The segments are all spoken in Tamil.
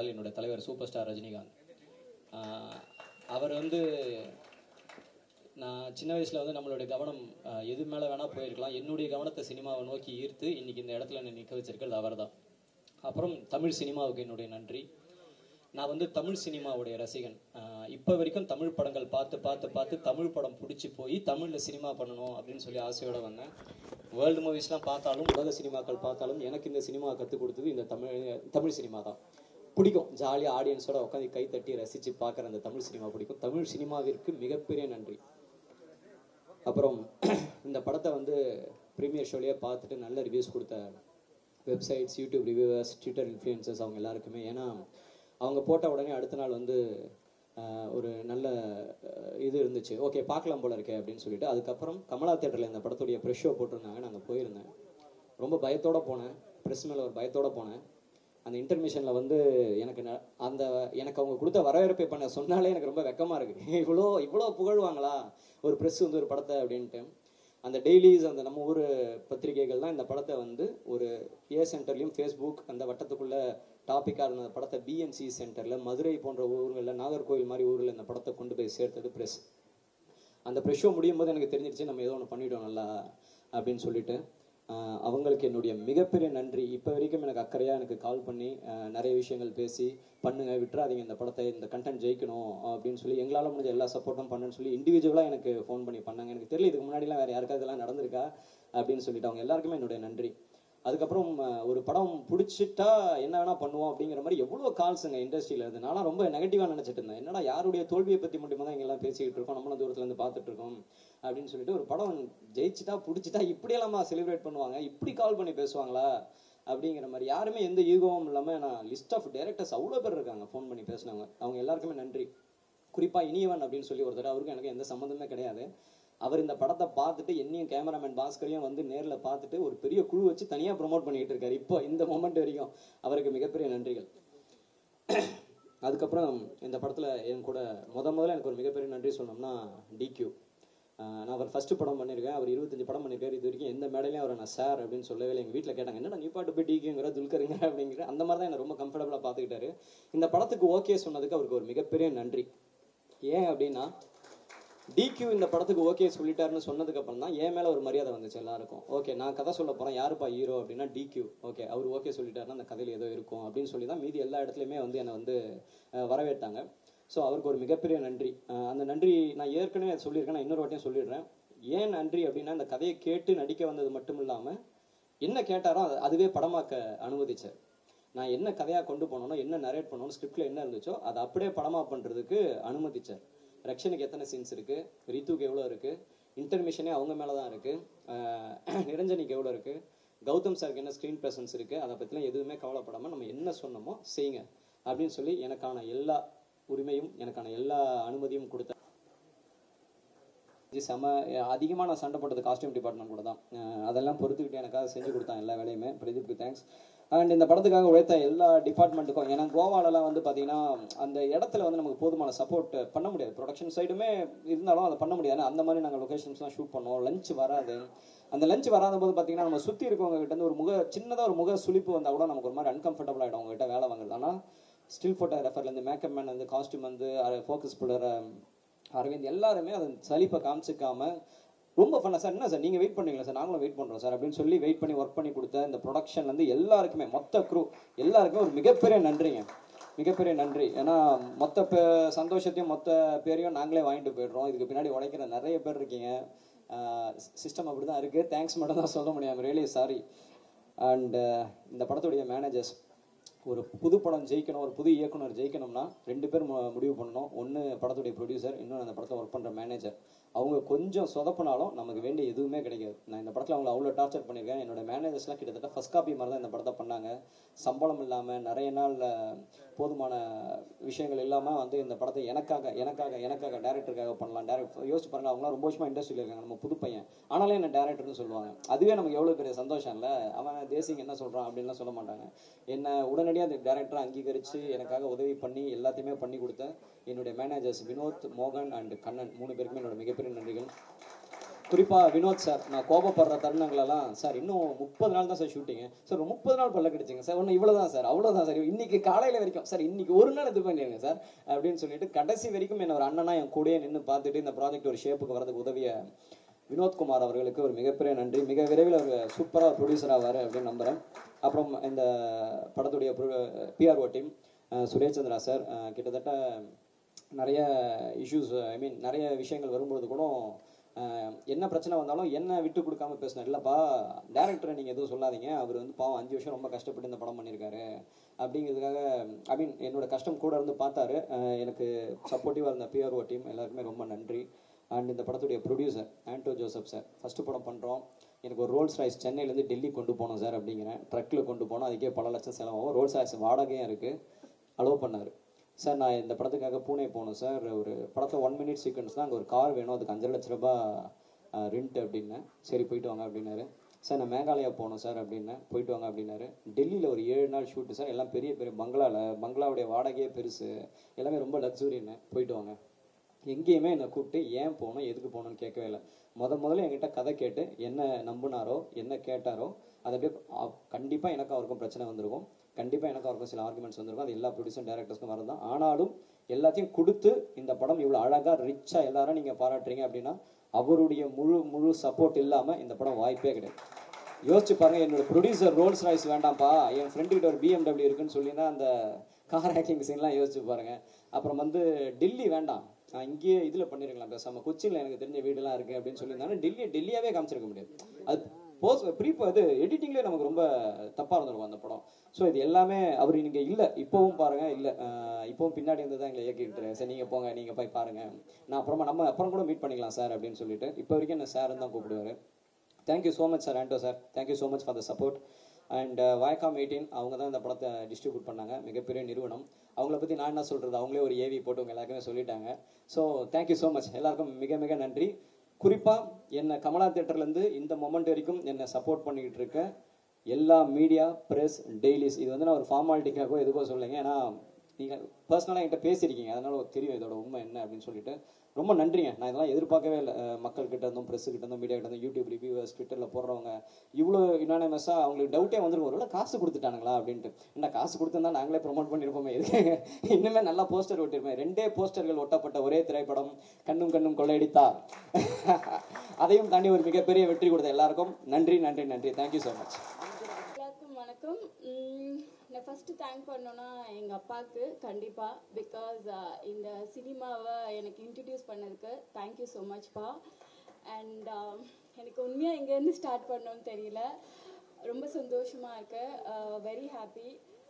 பாடல் என்னுடைய தலைவர் சூப்பர் ஸ்டார் ரஜினிகாந்த் ஆஹ் அவர் வந்து நான் சின்ன வயசில் வந்து நம்மளுடைய கவனம் ஆஹ் எது மேலே வேணால் போயிருக்கலாம் என்னுடைய கவனத்தை சினிமாவை நோக்கி ஈர்த்து இன்னைக்கு இந்த இடத்துல என்னை நிற்க வச்சிருக்கிறது அவர் தான் அப்புறம் தமிழ் சினிமாவுக்கு என்னுடைய நன்றி நான் வந்து தமிழ் சினிமாவுடைய ரசிகன் ஆஹ் இப்போ வரைக்கும் தமிழ் படங்கள் பார்த்து பார்த்து பார்த்து தமிழ் படம் பிடிச்சி போய் தமிழில் சினிமா பண்ணணும் அப்படின்னு சொல்லி ஆசையோட வந்தேன் வேர்ல்டு மூவிஸ்லாம் பார்த்தாலும் உலக சினிமாக்கள் பார்த்தாலும் எனக்கு இந்த சினிமா கற்றுக் கொடுத்தது இந்த தமிழ் தமிழ் சினிமா தான் பிடிக்கும் ஜாலியாக ஆடியன்ஸோட உட்காந்து கை தட்டி ரசித்து பார்க்குற அந்த தமிழ் சினிமா பிடிக்கும் தமிழ் சினிமாவிற்கு மிகப்பெரிய நன்றி அப்புறம் இந்த படத்தை வந்து ப்ரீமியர் ஷோலேயே பார்த்துட்டு நல்ல ரிவ்யூஸ் கொடுத்த websites YouTube reviewers Twitter influences அவங்க எல்லாருக்குமே ஏன்னா அவங்க போட்ட உடனே அடுத்த நாள் வந்து ஆஹ், ஒரு நல்ல ஆஹ், இது இருந்துச்சு ஓகே பார்க்கலாம் போல இருக்கே அப்படின்னு சொல்லிட்டு அதுக்கப்புறம் கமலா தேட்டரில் இந்த படத்துடைய ப்ரெஷ் ஷோ போட்டிருந்தாங்க நாங்கள் போயிருந்தேன் ரொம்ப பயத்தோட போனேன் ப்ரெஸ் மேலே ஒரு பயத்தோட போனேன் அந்த இன்டர்மிஷனில் வந்து எனக்கு ந- அந்த எனக்கு அவங்க கொடுத்த வரவேற்பை பண்ண சொன்னாலே எனக்கு ரொம்ப வெக்கமாக இருக்குது இவ்வளோ இவ்வளோ புகழ்வாங்களா ஒரு ப்ரெஸ் வந்து ஒரு படத்தை அப்படின்ட்டு அந்த டெய்லிஸ் அந்த நம்ம ஊர் பத்திரிகைகள் தான் இந்த படத்தை வந்து ஒரு ஏ சென்டர்லையும் ஃபேஸ்புக் அந்த வட்டத்துக்குள்ள டாப்பிக்காக இருந்த அந்த படத்தை பிஎன்சி சென்டரில் மதுரை போன்ற ஊர்களில் நாகர்கோவில் மாதிரி ஊரில் இந்த படத்தை கொண்டு போய் சேர்த்தது ப்ரெஸ் அந்த ப்ரெஷ் ஷோ முடியும் போது எனக்கு தெரிஞ்சிருச்சு நம்ம ஏதோ ஒன்று பண்ணிட்டோம் நல்லா அப்படின்னு சொல்லிட்டு ஆஹ் அவங்களுக்கு என்னுடைய மிகப்பெரிய நன்றி இப்போ வரைக்கும் எனக்கு அக்கறையாக எனக்கு கால் பண்ணி ஆஹ் நிறைய விஷயங்கள் பேசி பண்ணுங்க விட்டுறாதீங்க இந்த படத்தை இந்த கண்டென்ட் ஜெயிக்கணும் அப்படின்னு சொல்லி எங்களால் முடிஞ்ச எல்லா சப்போர்ட்டும் பண்ணுன்னு சொல்லி இண்டிவிஜுவலாக எனக்கு ஃபோன் பண்ணி பண்ணாங்க எனக்கு தெரியல இதுக்கு முன்னாடிலாம் வேறு யாருக்காவது இதெல்லாம் நடந்திருக்கா அப்படின்னு சொல்லிட்டு அவங்க எல்லாருக்குமே என்னுடைய நன்றி அதுக்கப்புறம் ஆஹ் ஒரு படம் பிடிச்சிட்டா என்ன வேணா பண்ணுவோம் அப்படிங்கிற மாதிரி எவ்வளோ கால்ஸுங்க இண்டஸ்ட்ரியில் இருந்து நான்லாம் ரொம்ப நெகட்டிவாக நினச்சிட்டு இருந்தேன் என்னடா யாருடைய தோல்வியை பற்றி மட்டுமே தான் எங்கெல்லாம் பேசிக்கிட்டு இருக்கோம் நம்மளும் தூரத்துல இருந்து பார்த்துட்டு இருக்கோம் அப்படின்னு சொல்லிட்டு ஒரு படம் ஜெயிச்சிட்டா பிடிச்சிட்டா இப்படியெல்லாமா செலிப்ரேட் பண்ணுவாங்க இப்படி கால் பண்ணி பேசுவாங்களா அப்படிங்கிற மாதிரி யாருமே எந்த ஈகோவும் இல்லாமல் நான் லிஸ்ட் ஆஃப் டேரக்டர்ஸ் அவ்வளோ பேர் இருக்காங்க ஃபோன் பண்ணி பேசினவங்க அவங்க எல்லாருக்குமே நன்றி குறிப்பாக இனியவன் அப்படின்னு சொல்லி ஒருத்தர் அவருக்கும் எனக்கு எந்த சம்மந்தமே கிடையாது அவர் இந்த படத்தை பார்த்துட்டு என்னையும் கேமராமேன் பாஸ்கரையும் வந்து நேரில் பார்த்துட்டு ஒரு பெரிய குழு வச்சு தனியாக ப்ரோமோட் பண்ணிட்டு இருக்காரு இப்போ இந்த மொமெண்ட் வரைக்கும் அவருக்கு மிகப்பெரிய நன்றிகள் அதுக்கப்புறம் இந்த படத்தில் என் கூட முத முதல்ல எனக்கு ஒரு மிகப்பெரிய நன்றி சொன்னோம்னா டிக்யூ நான் அவர் ஃபர்ஸ்ட் படம் பண்ணியிருக்கேன் அவர் இருபத்தஞ்சு படம் பண்ணியிருக்காரு இது வரைக்கும் எந்த மேடையிலையும் அவரை நான் சார் அப்படின்னு சொல்லவே இல்லை எங்கள் வீட்டில் கேட்டாங்க என்னடா நீ பாட்டு போய் டிக்யூங்கிற துல்கருங்க அப்படிங்கிற அந்த மாதிரி தான் என்னை ரொம்ப கம்ஃபர்டபுளாக பார்த்துக்கிட்டாரு இந்த படத்துக்கு ஓகே சொன்னதுக்கு அவருக்கு ஒரு மிகப்பெரிய நன்றி ஏன் அப்படின்னா டிக்யூ இந்த படத்துக்கு ஓகே சொல்லிட்டாருன்னு சொன்னதுக்கு அப்புறம் தான் என் மேல ஒரு மரியாதை வந்துச்சு எல்லாருக்கும் ஓகே நான் கதை சொல்ல போறேன் யாருப்பா ஹீரோ அப்படின்னா டிக்யூ ஓகே அவர் ஓகே சொல்லிட்டாருன்னா அந்த கதையில ஏதோ இருக்கும் அப்படின்னு சொல்லி தான் மீதி எல்லா இடத்துலையுமே வந்து என்னை வந்து அஹ், வரவேற்றாங்க ஸோ அவருக்கு ஒரு மிகப்பெரிய நன்றி அஹ், அந்த நன்றி நான் ஏற்கனவே சொல்லியிருக்கேன் நான் இன்னொரு வாட்டியும் சொல்லிடுறேன் ஏன் நன்றி அப்படின்னா இந்த கதையை கேட்டு நடிக்க வந்தது மட்டும் இல்லாமல் என்ன கேட்டாரோ அது- அதுவே படமாக்க அனுமதிச்சார் நான் என்ன கதையாக கொண்டு போனோனோ என்ன நரேட் பண்ணணும் ஸ்கிரிப்டில் என்ன இருந்துச்சோ அதை அப்படியே படமாக பண்ணுறதுக்கு அனுமதிச்சார் ரக்ஷனுக்கு எத்தனை சீன்ஸ் இருக்குது ரித்துக்கு எவ்வளோ இருக்குது இன்டர்மிஷனே அவங்க மேலே தான் இருக்குது நிரஞ்சனிக்கு எவ்வளோ இருக்குது கௌதம் சாருக்கு என்ன ஸ்க்ரீன் ப்ரெசன்ஸ் இருக்குது அதை பற்றிலாம் எதுவுமே கவலைப்படாமல் நம்ம என்ன சொன்னோமோ செய்யுங்க அப்படின்னு சொல்லி எனக்கான எல்லா உரிமையும் எனக்கான எல்லா அனுமதியும் கொடுத்த இது செம அதிகமாக நான் சண்டை போட்டது காஸ்டியூம் டிபார்ட்மெண்ட் கூட தான் அஹ் அதெல்லாம் பொறுத்துக்கிட்டு எனக்காக செஞ்சு கொடுத்தான் எல்லா வேலையுமே பிரதீப்க்கு தேங்க்ஸ் அண்ட் இந்த படத்துக்காக உழைத்த எல்லா டிபார்ட்மெண்ட்டுக்கும் ஏன்னா கோவாலலாம் வந்து பார்த்தீங்கன்னா அந்த இடத்துல வந்து நமக்கு போதுமான சப்போர்ட் பண்ண முடியாது ப்ரொடக்ஷன் சைடுமே இருந்தாலும் அதை பண்ண முடியாது அந்த மாதிரி நாங்கள் லொகேஷன்ஸ்லாம் ஷூட் பண்ணோம் லஞ்ச் வராது அந்த லஞ்ச் வராத போது பார்த்தீங்கன்னா நம்ம சுற்றி இருக்கவங்க கிட்ட இருந்து ஒரு முக சின்னதாக ஒரு முக சுளிப்பு வந்தால் கூட நமக்கு ஒரு மாதிரி அன்கம்ஃபர்டபுள் ஆகிடும் அவங்ககிட்ட வேலை வாங்குறது ஆனால் ஸ்டில் ஃபோட்டோகிராஃபர்லேருந்து மேக்கப் மேன் வந்து காஸ்டியூம் வந்து ஃபோக்கஸ் புல்லர் அரவிந்த் எல்லாருமே அதை சலிப்பை காமிச்சிக்காம ரொம்ப ஃபன்னாக சார் என்ன சார் நீங்கள் வெயிட் பண்ணுவீங்களா சார் நாங்களும் வெயிட் பண்ணுறோம் சார் அப்படின்னு சொல்லி வெயிட் பண்ணி ஒர்க் பண்ணி கொடுத்த இந்த ப்ரொடக்ஷன்லேருந்து எல்லாருக்குமே மொத்த க்ரூ எல்லாருக்குமே ஒரு மிகப்பெரிய நன்றிங்க மிகப்பெரிய நன்றி ஏன்னா மொத்த பே சந்தோஷத்தையும் மொத்த பேரையும் நாங்களே வாங்கிட்டு போயிடுறோம் இதுக்கு பின்னாடி உழைக்கிற நிறைய பேர் இருக்கீங்க சிஸ்டம் அப்படி தான் இருக்குது தேங்க்ஸ் மட்டும் தான் சொல்ல முடியாமல் ரியலி சாரி அண்ட் இந்த படத்துடைய மேனேஜர்ஸ் ஒரு புது படம் ஜெயிக்கணும் ஒரு புது இயக்குனர் ஜெயிக்கணும்னா ரெண்டு பேர் மு- முடிவு பண்ணணும் ஒன்று படத்துடைய ப்ரொடியூசர் இன்னொன்று அந்த படத்தில் ஒர்க் பண்ணுற மேனேஜர் அவங்க கொஞ்சம் சொதப்புனாலும் நமக்கு வேண்டிய எதுவுமே கிடைக்காது நான் இந்த படத்தில் அவங்களை அவ்வளோ டார்ச்சர் பண்ணியிருக்கேன் என்னோட மேனேஜர்ஸ்லாம் கிட்டத்தட்ட ஃபர்ஸ்ட் காப்பி மாதிரி தான் இந்த படத்தை பண்ணாங்க சம்பளம் இல்லாமல் நிறைய நாள் அஹ், போதுமான விஷயங்கள் இல்லாமல் வந்து இந்த படத்தை எனக்காக எனக்காக எனக்காக டேரக்டருக்காக பண்ணலாம் டேரக்ட் யோசிச்சு பாருங்க அவங்களாம் ரொம்ப வருஷமாக இண்டஸ்ட்ரியில் இருக்காங்க நம்ம புது பையன் ஆனாலும் என்ன டேரக்டர்னு சொல்லுவாங்க அதுவே நமக்கு எவ்வளோ பெரிய சந்தோஷம் இல்லை அவன் தேசிங் என்ன சொல்கிறான் அப்படின்லாம் சொல்ல மாட்டாங்க என்னை உடனடியாக அந்த டேரக்டரை அங்கீகரித்து எனக்காக உதவி பண்ணி எல்லாத்தையுமே பண்ணி கொடுத்த என்னுடைய மேனேஜர்ஸ் வினோத் மோகன் அண்ட் கண்ணன் மூணு பேருக்குமே என்னோட மிகப்பெரிய நன்றிகள் குறிப்பாக வினோத் சார் நான் கோபப்படுற தருணங்களெல்லாம் சார் இன்னும் முப்பது நாள் தான் சார் ஷூட்டிங்க சார் ஒரு முப்பது நாள் பல்ல கிடைச்சிங்க சார் ஒன்று இவ்வளோ தான் சார் அவ்வளோதான் சார் இன்னைக்கு காலையில் வரைக்கும் சார் இன்னைக்கு ஒரு நாள் இது பண்ணிடுங்க சார் அப்படின்னு சொல்லிட்டு கடைசி வரைக்கும் என்ன ஒரு அண்ணனா என் கூடயே நின்று பார்த்துட்டு இந்த ப்ராஜெக்ட் ஒரு ஷேப்புக்கு வரதுக்கு உதவிய வினோத்குமார் அவர்களுக்கு ஒரு மிகப்பெரிய நன்றி மிக விரைவில் அவர் சூப்பராக ப்ரொடியூசர் ஆவார் அப்படின்னு நம்புகிறேன் அப்புறம் இந்த படத்துடைய PRO team Suresh Chandra sir கிட்டத்தட்ட நிறைய இஷ்யூஸ் ஐ மீன் நிறைய விஷயங்கள் வரும்பொழுது கூட அஹ், என்ன பிரச்சனை வந்தாலும் என்ன விட்டு கொடுக்காம பேசினார் இல்லைப்பா டேரக்டரை நீங்கள் எதுவும் சொல்லாதீங்க அவர் வந்து பாவம் அஞ்சு வருஷம் ரொம்ப கஷ்டப்பட்டு இந்த படம் பண்ணியிருக்காரு அப்படிங்கிறதுக்காக ஐ மீன் என்னோட கஷ்டம் கூட இருந்து பார்த்தாரு அஹ், எனக்கு சப்போர்ட்டிவாக இருந்த பிஆர்ஓ டீம் எல்லாருக்குமே ரொம்ப நன்றி அண்ட் இந்த படத்துடைய producer Anto Joseph sir first படம் பண்ணுறோம் எனக்கு ஒரு ரோல்ஸ் ராய்ஸ் சென்னையிலேருந்து டெல்லி கொண்டு போனோம் சார் அப்படிங்கிறேன் ட்ரக்கில் கொண்டு போனோம் அதுக்கே பல லட்சம் செலவாகும் ரோல்ஸ் ராய்ஸ் வாடகையும் இருக்குது அலோவ் பண்ணார் சார் நான் இந்த படத்துக்காக பூனே போகணும் சார் ஒரு படத்தில் ஒன் மினிட் சீக்வன்ஸ் தான் அங்கே ஒரு கார் வேணும் அதுக்கு அஞ்சு லட்ச ரூபாய் ரெண்ட் அப்படின்னேன் சரி போயிட்டு வாங்க அப்படின்னாரு சார் நான் மேகாலயா போகணும் சார் அப்படின்னேன் போயிட்டு வாங்க அப்படின்னாரு டெல்லியில் ஒரு ஏழு நாள் ஷூட்டு சார் எல்லாம் பெரிய பெரிய பங்களாவில் பங்களாவுடைய வாடகையே பெருசு எல்லாமே ரொம்ப லக்ஸுரின்னு போயிட்டு வாங்க எங்கேயுமே என்னை கூப்பிட்டு ஏன் போகணும் எதுக்கு போகணும்னு கேட்கவே இல்லை முத முதல்ல என்கிட்ட கதை கேட்டு என்ன நம்பினாரோ என்ன கேட்டாரோ அதை அப்படியே கண்டிப்பாக எனக்கு அவருக்கும் பிரச்சனை வந்திருக்கும் கண்டிப்பாக எனக்கு அவருக்கும் சில ஆர்குமெண்ட்ஸ் வந்திருக்கும் அது எல்லா ப்ரொடியூசர் டேரக்டர்ஸ்க்கும் வரதான் ஆனாலும் எல்லாத்தையும் கொடுத்து இந்த படம் இவ்வளோ அழகாக ரிச்சாக எல்லாரும் நீங்கள் பாராட்டுறீங்க அப்படின்னா அவருடைய முழு முழு சப்போர்ட் இல்லாமல் இந்த படம் வாய்ப்பே கிடையாது யோசிச்சு பாருங்க என்னோட ப்ரொடியூசர் ரோல்ஸ் ராய்ஸ் வேண்டாம்ப்பா என் ஃப்ரெண்டு கிட்ட ஒரு பிஎம்டபிள்யூ இருக்குன்னு சொல்லி தான் அந்த கார் ஹேக்கிங் சீன்லாம் யோசிச்சு பாருங்க அப்புறம் வந்து டெல்லி வேண்டாம் நான் இங்கேயே இதில் பண்ணிருக்கலாம் பேசாம கொச்சின்ல எனக்கு தெரிஞ்ச வீடெல்லாம் இருக்கு அப்படின்னு சொல்லியிருந்தாலும் டெல்லியை டெல்லியாவே காமிச்சிருக்க முடியாது அது போஸ்ட் ப்ரீப் அது எடிட்டிங்லேயே நமக்கு ரொம்ப தப்பாக இருந்திருக்கும் அந்த படம் ஸோ இது எல்லாமே அவர் இங்கே இல்லை இப்போவும் பாருங்க இல்லை இப்போவும் பின்னாடி இருந்து தான் எங்களை இயக்கிட்டு சரி நீங்கள் போங்க நீங்கள் போய் பாருங்க நான் அப்புறமா நம்ம அப்புறம் கூட மீட் பண்ணிக்கலாம் சார் அப்படின்னு சொல்லிட்டு இப்போ வரைக்கும் என்ன சார்னு தான் கூப்பிடுவாரு thank you so much sir Anto sir thank you so much for the support and Viacom eighteen அவங்க தான் இந்த படத்தை டிஸ்ட்ரிபியூட் பண்ணாங்க மிகப்பெரிய நிறுவனம் அவங்கள பற்றி நான் என்ன சொல்கிறது அவங்களே ஒரு ஏவி போட்டு உங்க எல்லாருக்குமே சொல்லிட்டாங்க ஸோ தேங்க்யூ ஸோ மச் எல்லாருக்கும் மிக மிக நன்றி குறிப்பாக என்னை கமலா தேட்டர்லேருந்து இந்த மொமெண்ட் வரைக்கும் என்னை சப்போர்ட் பண்ணிக்கிட்டு இருக்க எல்லா மீடியா ப்ரெஸ் டெய்லிஸ் இது வந்து நான் ஒரு ஃபார்மாலிட்டிக்காகவோ எதுக்கோ சொல்லுங்க ஏன்னா நீங்கள் பர்சனலாக என்கிட்ட பேசியிருக்கீங்க அதனால தெரியும் இதோட உண்மை என்ன அப்படின்னு சொல்லிட்டு ரொம்ப நன்றிங்க நான் இதெல்லாம் எதிர்பார்க்கவே இல்லை அஹ் மக்கள்கிட்ட இருந்தும் ப்ரெஸ் கிட்ட இருந்தும் மீடியா கிட்ட இருந்தும் யூடியூப் ரிவ்யூவர்ஸ் ட்விட்டரில் போடுறவங்க இவ்வளோ யுனானிமஸாக அவங்களுக்கு டவுட்டே வந்துருக்கும் ஒருவேளை காசு கொடுத்துட்டானுங்களா அப்படின்ட்டு என்ன காசு கொடுத்துருந்தா நாங்களே ப்ரொமோட் பண்ணியிருப்போமே எதுக்கு இன்னுமே நல்லா போஸ்டர் ஒட்டிருப்பேன் ரெண்டே போஸ்டர்கள் ஒட்டப்பட்ட ஒரே திரைப்படம் கண்ணும் கண்ணும் கொள்ளையடித்தார் அதையும் தாண்டி ஒரு மிகப்பெரிய வெற்றி கொடுத்த எல்லாருக்கும் நன்றி நன்றி நன்றி தேங்க்யூ ஸோ மச் எல்லாருக்கும் வணக்கம் உம், நான் ஃபஸ்ட்டு தேங்க் பண்ணோன்னா எங்கள் அப்பாவுக்கு கண்டிப்பாக பிகாஸ் இந்த சினிமாவை எனக்கு இன்ட்ரடியூஸ் பண்ணதுக்கு தேங்க்யூ ஸோ மச்ப்பா அண்ட் எனக்கு உண்மையாக எங்கேருந்து ஸ்டார்ட் பண்ணோன்னு தெரியல ரொம்ப சந்தோஷமாக இருக்கு very happy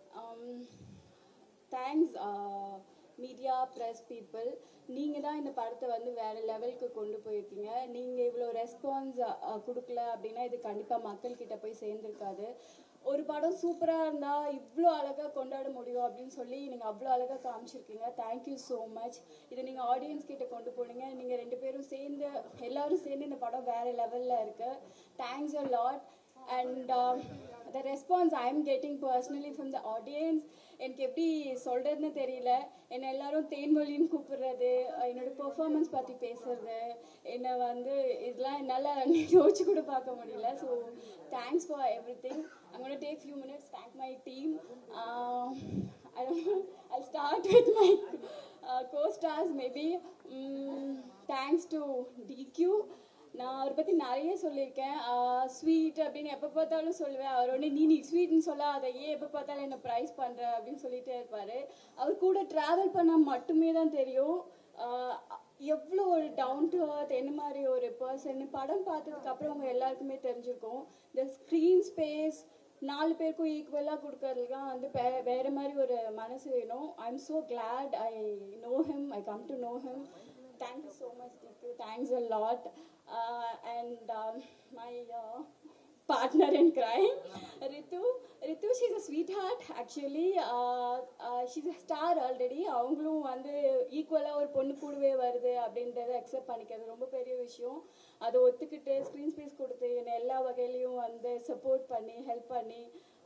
thanks media press people நீங்கள் தான் இந்த படத்தை வந்து வேறு லெவலுக்கு கொண்டு போயிருக்கீங்க நீங்கள் இவ்வளோ ரெஸ்பான்ஸ் கொடுக்கல அப்படின்னா இது கண்டிப்பாக மக்கள்கிட்ட போய் சேர்ந்துருக்காது ஒரு படம் சூப்பராக இருந்தால் இவ்வளோ அழகாக கொண்டாட முடியும் அப்படின்னு சொல்லி நீங்கள் அவ்வளோ அழகாக காமிச்சிருக்கீங்க தேங்க்யூ ஸோ மச் இதை நீங்கள் ஆடியன்ஸ் கிட்ட கொண்டு போனீங்க நீங்கள் ரெண்டு பேரும் சேர்ந்து எல்லாரும் சேர்ந்து இந்த படம் வேறு லெவலில் இருக்குது thanks a lot and the response I am getting personally from the audience எனக்கு எப்படி சொல்கிறதுன்னு தெரியல என்னை எல்லாரும் தேன்மொழின்னு கூப்பிடுறது என்னோட பெர்ஃபார்மன்ஸ் பற்றி பேசுறது என்னை வந்து இதெல்லாம் என்னால் யோசிச்சு கூட பார்க்க முடியல so thanks for every everything I'm going to take few minutes, thank my team. Uh, I don't know, I'll start with my uh, co-stars maybe. Um, thanks to DQ. நான் அவரை பற்றி நிறைய சொல்லியிருக்கேன் ஸ்வீட் அப்படின்னு எப்போ பார்த்தாலும் சொல்லுவேன் அவர் உடனே நீ நீ ஸ்வீட்னு சொல்லாத ஏன் எப்போ பார்த்தாலும் என்ன ப்ரைஸ் பண்ணுற அப்படின்னு சொல்லிட்டே இருப்பார் அவர் கூட ட்ராவல் பண்ணால் மட்டுமே தான் தெரியும் ஆஹ் எவ்வளோ ஒரு டவுன் டு அர்த் என்ன மாதிரி ஒரு பர்சன் படம் பார்த்ததுக்கு அப்புறம் உங்க எல்லாருக்குமே தெரிஞ்சிருக்கும் இந்த ஸ்க்ரீன் ஸ்பேஸ் நாலு பேருக்கும் ஈக்குவலாக கொடுக்கறதுலாம் வந்து வே- வேற மாதிரி ஒரு மனசு வேணும் I am so glad I know him I come to know him thank you so much மச் டிக்கு thanks a lot and my partner in crime ritu ritu she's a sweetheart actually uh, uh, she's a star already அவங்களும் வந்து ஈக்குவலாக ஒரு பொண்ணு கூடவே வருது அப்படின்றத அக்செப்ட் பண்ணிக்கிறது ரொம்ப பெரிய விஷயம் அதை ஒத்துக்கிட்டு ஸ்க்ரீன் ஸ்பேஸ் கொடுத்து என்னை எல்லா வகையிலையும் வந்து சப்போர்ட் பண்ணி ஹெல்ப் பண்ணி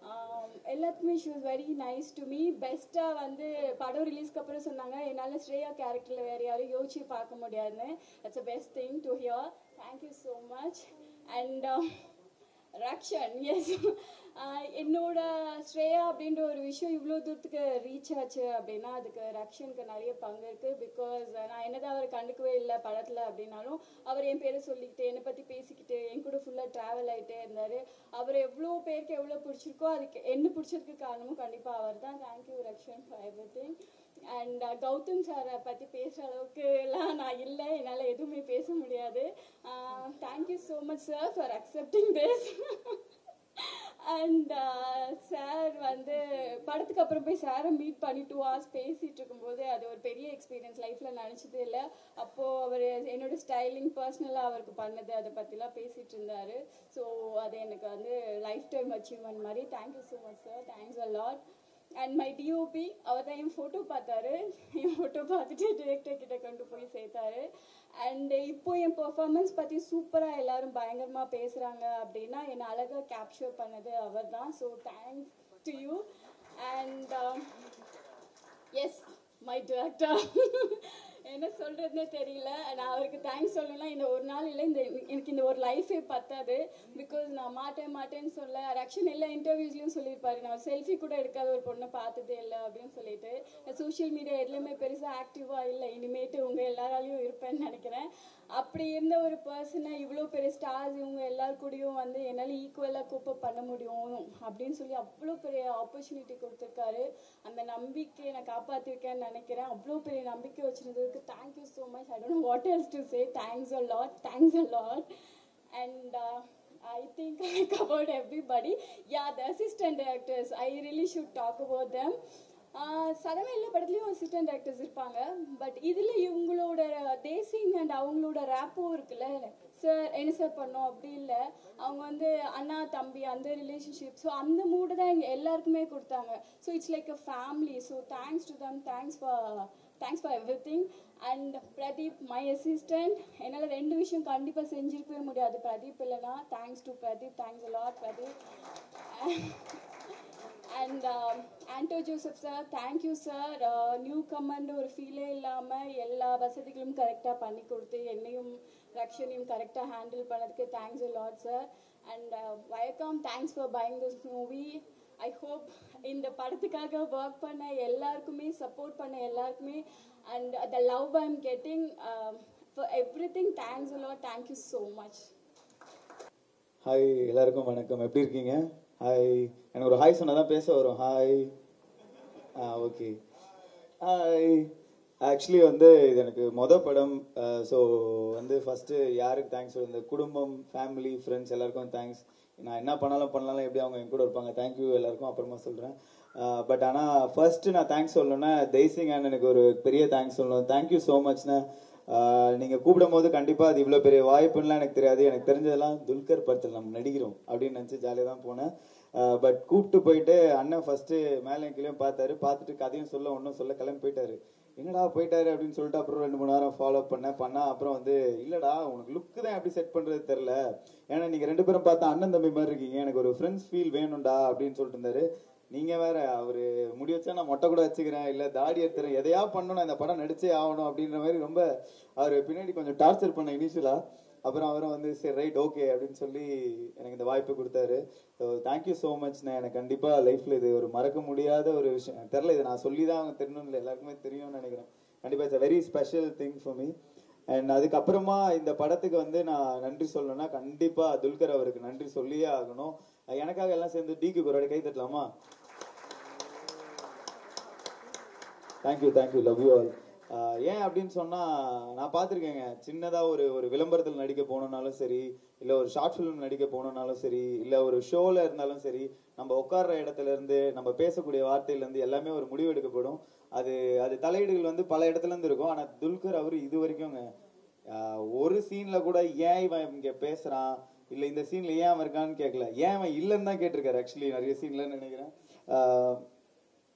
ஆம், எல்லாத்துக்குமே she was very nice to me பெஸ்ட்டாக வந்து படம் ரிலீஸ்க்கு அப்புறம் சொன்னாங்க என்னால் ஸ்ரேயா கேரக்டரில் வேறு யாரும் யோசிச்சு பார்க்க முடியாதுன்னு that's a best thing to hear thank you so much and Rakshan as என்னோட ஸ்ரேயா அப்படின்ற ஒரு விஷயம் இவ்வளோ தூரத்துக்கு ரீச் ஆச்சு அப்படின்னா அதுக்கு ரக்ஷனுக்கு நிறைய பங்கு இருக்கு பிகாஸ் நான் என்னதான் அவர் கண்டுக்கவே இல்லை படத்தில் அப்படின்னாலும் அவர் என் பேரை சொல்லிக்கிட்டு என்னை பற்றி பேசிக்கிட்டு என் கூட ஃபுல்லாக ட்ராவல் ஆகிட்டே இருந்தார் அவர் எவ்வளோ பேருக்கு எவ்வளோ பிடிச்சிருக்கோ அதுக்கு என்ன பிடிச்சதுக்கு காரணமும் கண்டிப்பாக அவர் தான் thank you Rakshan for every thing and Gautham சாரை பற்றி பேசுகிற அளவுக்கு எல்லாம் நான் இல்லை என்னால் எதுவுமே பேச முடியாது thank you so much sir for accepting this and sir வந்து படத்துக்கு அப்புறம் போய் சாரை மீட் பண்ணி டூ ஹவர்ஸ் பேசிட்டு இருக்கும்போது அது ஒரு பெரிய எக்ஸ்பீரியன்ஸ் லைஃப்பில் நினச்சதே இல்லை அப்போது அவர் என்னோட ஸ்டைலிங் பர்சனலாக அவருக்கு பண்ணது அதை பற்றிலாம் பேசிகிட்டு இருந்தார் ஸோ அது எனக்கு வந்து லைஃப் டைம் அச்சீவ்மெண்ட் மாதிரி thank you so much sir thanks a lot and my DOP அவர் தான் என் ஃபோட்டோ பார்த்தாரு என் ஃபோட்டோ பார்த்துட்டு டிரெக்டர் கிட்ட கொண்டு போய் சேர்த்தாரு அண்ட் இப்போ என் பெர்ஃபார்மன்ஸ் பற்றி சூப்பராக எல்லாரும் பயங்கரமாக பேசுகிறாங்க அப்படின்னா என்னை அழகாக கேப்சர் பண்ணது அவர் தான் so thanks to you and as my director என்ன சொல்றதுன்னே தெரியல நான் அவருக்கு தேங்க்ஸ் சொல்லலாம் இந்த ஒரு நாள் இல்லை இந்த எனக்கு இந்த ஒரு லைஃபே பத்தாது பிகாஸ் நான் மாட்டேன் மாட்டேன்னு சொல்ல ஆக்சுவலி எல்லா இன்டர்வியூஸ்லையும் சொல்லியிருப்பாரு நான் செல்ஃபி கூட எடுக்காத ஒரு பொண்ணை பார்த்ததே இல்லை அப்படின்னு சொல்லிட்டு சோஷியல் மீடியா எதுலையுமே பெருசாக ஆக்டிவாக இல்லை இனிமேட்டு உங்கள் எல்லாராலையும் இருப்பேன்னு நினைக்கிறேன் அப்படி இருந்த ஒரு பர்சனை இவ்வளோ பெரிய ஸ்டார்ஸ் இவங்க எல்லார் கூடயும் வந்து என்னால் ஈக்குவலாக கூப்பப் பண்ண முடியும் அப்படின்னு சொல்லி அவ்வளோ பெரிய ஆப்பர்ச்சுனிட்டி கொடுத்துருக்காரு அந்த நம்பிக்கையை நான் காப்பாற்றிருக்கேன்னு நினைக்கிறேன் அவ்வளோ பெரிய நம்பிக்கை வச்சிருந்ததுக்கு thank you so much I don't what else to say thanks a lot thanks a lot and I think I covered everybody. Yeah, the assistant directors, I really should talk about them. சடனாக எல்லா படத்துலையும் அசிஸ்டன்ட் டேரக்டர்ஸ் இருப்பாங்க பட் இதில் இவங்களோட தேசிங் அண்ட் அவங்களோட ரேப்பும் இருக்குல்ல சார் என்ன சார் பண்ணோம் அப்படி இல்லை அவங்க வந்து அண்ணா தம்பி அந்த ரிலேஷன்ஷிப் ஸோ அந்த மூடு தான் எங்கள் எல்லாருக்குமே கொடுத்தாங்க so it's like a family so thanks to them thanks for thanks for every thing and Pradeep my assistant என்னால் ரெண்டு விஷயம் கண்டிப்பாக செஞ்சிருக்கவே முடியாது பிரதீப் இல்லைனா thanks to Pradeep thanks lot Pradeep and Anto Joseph sir thank you sir new comment ஒரு ஃபீலே இல்லாமல் எல்லா வசதிகளும் கரெக்டாக பண்ணி கொடுத்து என்னையும் ரக்ஷனையும் கரெக்டாக ஹேண்டில் பண்ணதுக்கு தேங்க்ஸ் லாட் சார் அண்ட் வயக்கம் thanks for being this movie I hope இந்த படத்துக்காக ஒர்க் பண்ண எல்லாருக்குமே சப்போர்ட் பண்ண எல்லாருக்குமே and the love I am getting for every thing thanks lot thank you so much hi எல்லாருக்கும் வணக்கம் எப்படி இருக்கீங்க ஹாய் எனக்கு ஒரு ஹாய் சொன்னால் தான் பேச வரும் hi ah okay hi actually வந்து இது எனக்கு மொத படம் ஸோ வந்து ஃபஸ்ட்டு யாருக்கு தேங்க்ஸ் இந்த குடும்பம் ஃபேமிலி ஃப்ரெண்ட்ஸ் எல்லாருக்கும் தேங்க்ஸ் நான் என்ன பண்ணாலும் பண்ணலாம் எப்படி அவங்க என் கூட இருப்பாங்க தேங்க்யூ எல்லாருக்கும் அப்புறமா சொல்கிறேன் பட் ஆனால் ஃபர்ஸ்ட் நான் தேங்க்ஸ் சொல்லணும்னா தேசிங் அண்ணனுக்கு ஒரு பெரிய தேங்க்ஸ் சொல்லணும் தேங்க்யூ ஸோ மச்ண்ணா நீங்கள் கூப்பிடும் போது கண்டிப்பாக அது இவ்வளோ பெரிய வாய்ப்புலாம் எனக்கு தெரியாது எனக்கு தெரிஞ்சதெல்லாம் துல்கர் படத்தில் நம்ம நடிக்கிறோம் அப்படின்னு நினச்சி ஜாலியாக தான் போனேன் பட் கூப்பிட்டு போயிட்டு அண்ணன் ஃபர்ஸ்ட்டு மேலே கீழேயும் பார்த்தாரு பார்த்துட்டு கதையும் சொல்ல ஒன்றும் சொல்ல கிளம்பி போயிட்டாரு என்னடா போயிட்டாரு அப்படின்னு சொல்லிட்டு அப்புறம் ரெண்டு மூணு நேரம் ஃபாலோ பண்ணேன் பண்ணா அப்புறம் வந்து இல்லடா உனக்கு லுக்கு தான் எப்படி செட் பண்றது தெரில ஏன்னா நீங்க ரெண்டு பேரும் பார்த்தா அண்ணன் தம்பி மாதிரி இருக்கீங்க எனக்கு ஒரு ஃப்ரெண்ட்ஸ் ஃபீல் வேணும்டா அப்படின்னு சொல்லிட்டு இருந்தாரு நீங்க வேற அவரு முடி வச்சா நான் மொட்டை கூட வச்சுக்கிறேன் இல்ல தாடி எடுத்துறேன் எதையா பண்ணணும் இந்த படம் நடிச்சே ஆகணும் அப்படின்ற மாதிரி ரொம்ப அவர் பின்னாடி கொஞ்சம் டார்ச்சர் பண்ண இனிஷியலா அப்புறம் அவரும் வந்து சரி ரைட் ஓகே அப்படின்னு சொல்லி எனக்கு இந்த வாய்ப்பு கொடுத்தாரு ஸோ தேங்க்யூ ஸோ மச் நான் எனக்கு கண்டிப்பாக லைஃப்பில் இது ஒரு மறக்க முடியாத ஒரு விஷயம் எனக்கு தெரில இது நான் சொல்லி தான் அவங்க தெரியணும் இல்லை எல்லாருக்குமே தெரியும்னு நினைக்கிறேன் கண்டிப்பாக it's a very special thing for me and அதுக்கப்புறமா இந்த படத்துக்கு வந்து நான் நன்றி சொல்லணும்னா கண்டிப்பாக துல்கர் அவருக்கு நன்றி சொல்லியே ஆகணும் எனக்காக எல்லாம் சேர்ந்து டிக்கு ஒரு வாட்டி கை தட்டலாமா thank you thank you love you all ஏன் அப்படின்னு சொன்னா நான் பார்த்துருக்கேங்க சின்னதா ஒரு ஒரு விளம்பரத்தில் நடிக்க போனோம்னாலும் சரி இல்ல ஒரு ஷார்ட் ஃபிலிம் நடிக்க போனோம்னாலும் சரி இல்ல ஒரு ஷோல இருந்தாலும் சரி நம்ம உட்கார்ற இடத்துல இருந்து நம்ம பேசக்கூடிய வார்த்தையில இருந்து எல்லாமே ஒரு முடிவு எடுக்கப்படும் அது அது தலையீடுகள் வந்து பல இடத்துல இருந்து இருக்கும் ஆனா துல்கர் அவரு இது வரைக்கும்ங்க ஆஹ் ஒரு சீன்ல கூட ஏன் இவன் இங்க பேசுறான் இல்ல இந்த சீன்ல ஏன் அவன் இருக்கான்னு கேட்கல ஏன் அவன் இல்லைன்னு தான் கேட்டிருக்காரு ஆக்சுவலி நிறைய சீன்ல நினைக்கிறேன் ஆஹ்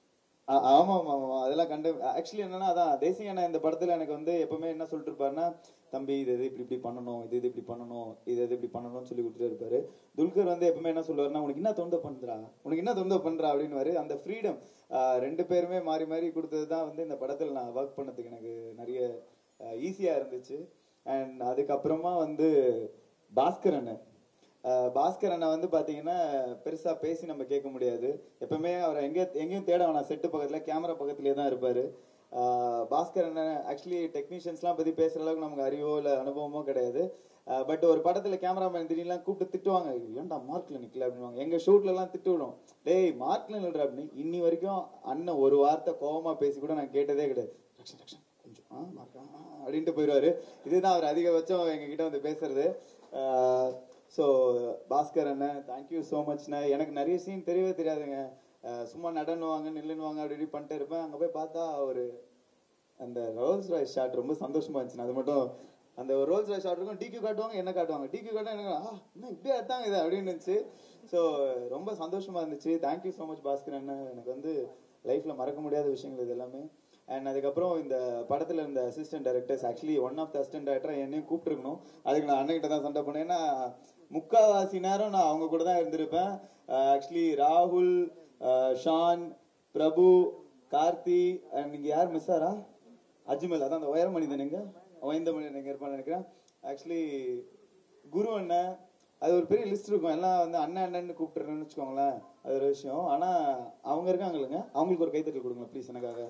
ஆ- ஆமா ஆமா ஆமா அதெல்லாம் கண்டு ஆக்சுவலி என்னன்னா அதான் தேசிய அண்ணா இந்த படத்துல எனக்கு வந்து எப்பவுமே என்ன சொல்லிட்டு இருப்பாருன்னா தம்பி இது இது இப்படி இப்படி பண்ணணும் இது இது இப்படி பண்ணணும் இது இது இப்படி பண்ணணும்னு சொல்லி கொடுத்துட்டு இருப்பாரு துல்கர் வந்து எப்பவுமே என்ன சொல்லுவாருன்னா உனக்கு என்ன தொந்த பண்றா உனக்கு என்ன தொந்த பண்றா அப்படின்னு அந்த ஃப்ரீடம் ரெண்டு பேருமே மாறி மாறி கொடுத்தது தான் வந்து இந்த படத்துல நான் ஒர்க் பண்ணதுக்கு எனக்கு நிறைய ஈஸியா இருந்துச்சு அண்ட் அதுக்கப்புறமா வந்து பாஸ்கர் அண்ணன் அஹ் பாஸ்கர் அண்ணா வந்து பாத்தீங்கன்னா பெருசா பேசி நம்ம கேட்க முடியாது எப்பவுமே அவரை எங்க எங்கேயும் தேட வேணாம் செட்டு பக்கத்துல கேமரா பக்கத்துலயே தான் இருப்பாரு அஹ் பாஸ்கர் அண்ணன் ஆக்சுவலி டெக்னீஷியன்ஸ்லாம் பத்தி பேசுற அளவுக்கு நமக்கு அறிவோ இல்ல அனுபவமோ கிடையாது பட் ஒரு படத்துல கேமராமேன் திடீர்லாம் கூப்பிட்டு திட்டுவாங்க ஏன்டா மார்க்ல நிக்கல அப்படின்வாங்க எங்க ஷூட்ல எல்லாம் திட்டு விடும் டேய் மார்க்ல நில்ற அப்படின்னு இன்னி வரைக்கும் அண்ணன் ஒரு வார்த்தை கோவமா பேசி கூட நான் கேட்டதே கிடையாது ரக்ஷன் ரக்ஷன் கொஞ்சம் ஆ மார்க்கா ஆ, அப்படின்ட்டு போயிடுவாரு இதுதான் அவர் அதிகபட்சம் எங்ககிட்ட வந்து பேசுறது ஸோ பாஸ்கர் அண்ணன் தேங்க்யூ ஸோ மச்ண்ணே எனக்கு நிறைய சீன் தெரியவே தெரியாதுங்க அஹ் சும்மா நடனுவாங்க நில்லுன்னுவாங்க அப்படி இப்படி பண்ணிட்டு இருப்பேன் அங்கே போய் பார்த்தா ஒரு அந்த ரோல்ஸ் ராய்ஸ் ஷாட் ரொம்ப சந்தோஷமா இருந்துச்சு அது மட்டும் அந்த ஒரு ரோல்ஸ் ராய்ஸ் ஷாட் இருக்கும் டிக்யூ காட்டுவாங்க என்ன காட்டுவாங்க டிக்யூ காட்டா எனக்கு ஆ இன்னும் இப்படியே எடுத்தாங்க இது அப்படின்னு இருந்துச்சு ஸோ ரொம்ப சந்தோஷமா இருந்துச்சு தேங்க்யூ ஸோ மச் பாஸ்கர் அண்ணன் எனக்கு வந்து லைஃப்ல மறக்க முடியாத விஷயங்கள் இது எல்லாமே அண்ட் அதுக்கப்புறம் இந்த படத்துல இருந்த assistant directors actually one of the assistant director என்னையும் கூப்பிட்டுருக்கணும் அதுக்கு நான் அண்ணன்கிட்ட தான் சண்டை பண்ணேன் ஏன்னா முக்காவாசி நேரம் நான் அவங்க கூட தான் இருந்திருப்பேன் ஆக்சுவலி ராகுல் அஹ் ஷான் பிரபு கார்த்தி அண்ட் நீங்க யார் மிஸ் ஆரா அஜ்மல் அதான் அந்த உயர மனிதன் எங்க உயர்ந்த மனிதன் எங்க இருப்பான்னு நினைக்கிறேன் ஆக்சுவலி குரு அண்ணன் அது ஒரு பெரிய லிஸ்ட் இருக்கும் எல்லாம் வந்து அண்ணன் அண்ணன்னு கூப்பிட்டுறேன்னு வச்சுக்கோங்களேன் அது ஒரு விஷயம் ஆனா அவங்க இருக்காங்க இல்லைங்க அவங்களுக்கு ஒரு கைத்தட்டல் கொடுங்க ப்ளீஸ் எனக்காக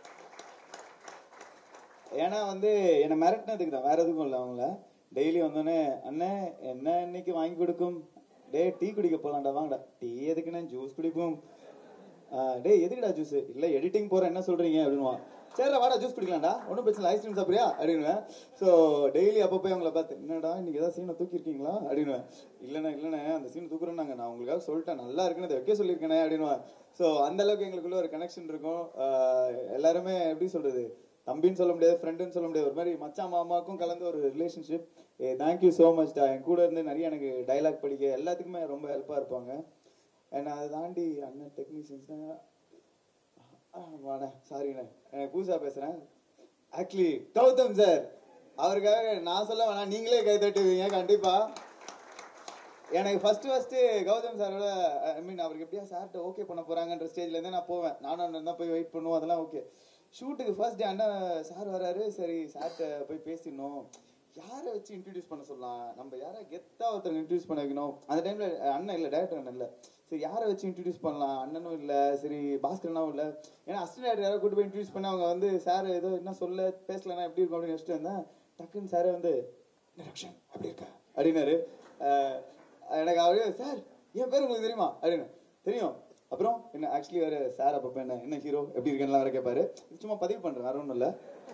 ஏன்னா வந்து என்னை மிரட்டினதுக்கு தான் வேற எதுக்கும் இல்லை அவங்கள டெய்லி வந்தோடனே அண்ணே என்ன இன்னைக்கு வாங்கி கொடுக்கும் டேய் டீ குடிக்க போலாம்டா வாங்கடா டீ எதுக்குண்ணே ஜூஸ் குடிப்போம் ஆஹ் டேய் எதுக்குடா ஜூஸ் இல்ல எடிட்டிங் போற என்ன சொல்றீங்க அப்படின்னுவான் சரிடா வாடா ஜூஸ் குடிக்கலாம்டா ஒன்றும் பிரச்சனை ஐஸ்கிரீம் சாப்பிடுறியா அப்படின்னுவேன் ஸோ டெய்லி அப்போ போய் அவங்கள பார்த்து என்னடா இன்னைக்கு ஏதாவது சீனை தூக்கியிருக்கீங்களா அப்படின்னுவேன் இல்லைண்ணே இல்லைண்ணே அந்த சீன் தூக்குறேன்னாங்க நான் உங்களுக்காக சொல்லிட்டேன் நல்லா இருக்குன்னு அதை வைக்க சொல்லியிருக்கேனே அப்படின்னுவேன் ஸோ அந்த அளவுக்கு எங்களுக்குள்ள ஒரு கனெக்ஷன் இருக்கும் ஆஹ் எல்லாருமே எப்படி சொல்றது தம்பின்னு சொல்ல முடியாது ஃப்ரெண்டுன்னு சொல்ல முடியாது ஒரு மாதிரி மச்சான் மாமாக்கும் கலந்து ஒரு ரிலேஷன்ஷிப் ஏ தேங்க்யூ ஸோ மச் டா என் கூட இருந்து நிறைய எனக்கு டைலாக் படிக்க எல்லாத்துக்குமே ரொம்ப ஹெல்ப்பாக இருப்பாங்க அண்ட் அதை தாண்டி அண்ணன் டெக்னீஷியன்ஸ் வாண்ணே சாரிண்ணே எனக்கு புதுசாக பேசுகிறேன் ஆக்சுவலி கௌதம் சார் அவருக்காக நான் சொல்ல வேணாம் நீங்களே கை தட்டுவீங்க கண்டிப்பாக எனக்கு ஃபர்ஸ்ட் ஃபர்ஸ்ட் கௌதம் சாரோட ஐ மீன் அவருக்கு எப்படியா சார்ட்ட ஓகே பண்ண போறாங்கன்ற ஸ்டேஜ்ல இருந்தே நான் போவேன் நானும் அண்ணன் தான் போய் வெயிட் பண்ணுவோம் அதெல்லாம் ஓகே ஷூட்டுக்கு ஃபர்ஸ்ட் டே அண்ணன் சார் வராரு சரி சார்ட்ட போய் பேசிடணும் யாரை வச்சு இன்ட்ரடியூஸ் பண்ண சொல்லலாம் நம்ம யாரை கெத்தா ஒருத்தர் இன்ட்ரடியூஸ் பண்ண வைக்கணும் அந்த டைம்ல அண்ணன் இல்ல டேரக்டர் அண்ணன் இல்ல சரி யாரை வச்சு இன்ட்ரடியூஸ் பண்ணலாம் அண்ணனும் இல்ல சரி பாஸ்கரனாவும் இல்ல ஏன்னா அசிஸ்டன்ட் டேரக்டர் யாரோ கூட்டு போய் இன்ட்ரடியூஸ் பண்ணி அவங்க வந்து சார் ஏதோ என்ன சொல்ல பேசலன்னா எப்படி இருக்கும் அப்படின்னு வச்சுட்டு இருந்தேன் டக்குன்னு சார் வந்து "என்ன ரக்ஷன் அப்படி இருக்கா அப்படின்னாரு அஹ் எனக்கு அவரு சார் என் பேர் உங்களுக்கு தெரியுமா அப்படின்னு தெரியும் அப்புறம் என்ன ஆக்சுவலி வேற சார் அப்பப்ப என்ன என்ன ஹீரோ எப்படி இருக்கேன்னு வேற கேட்பாரு சும்மா பதிவு பண்றேன் வேற ஒன்றும் இல்லை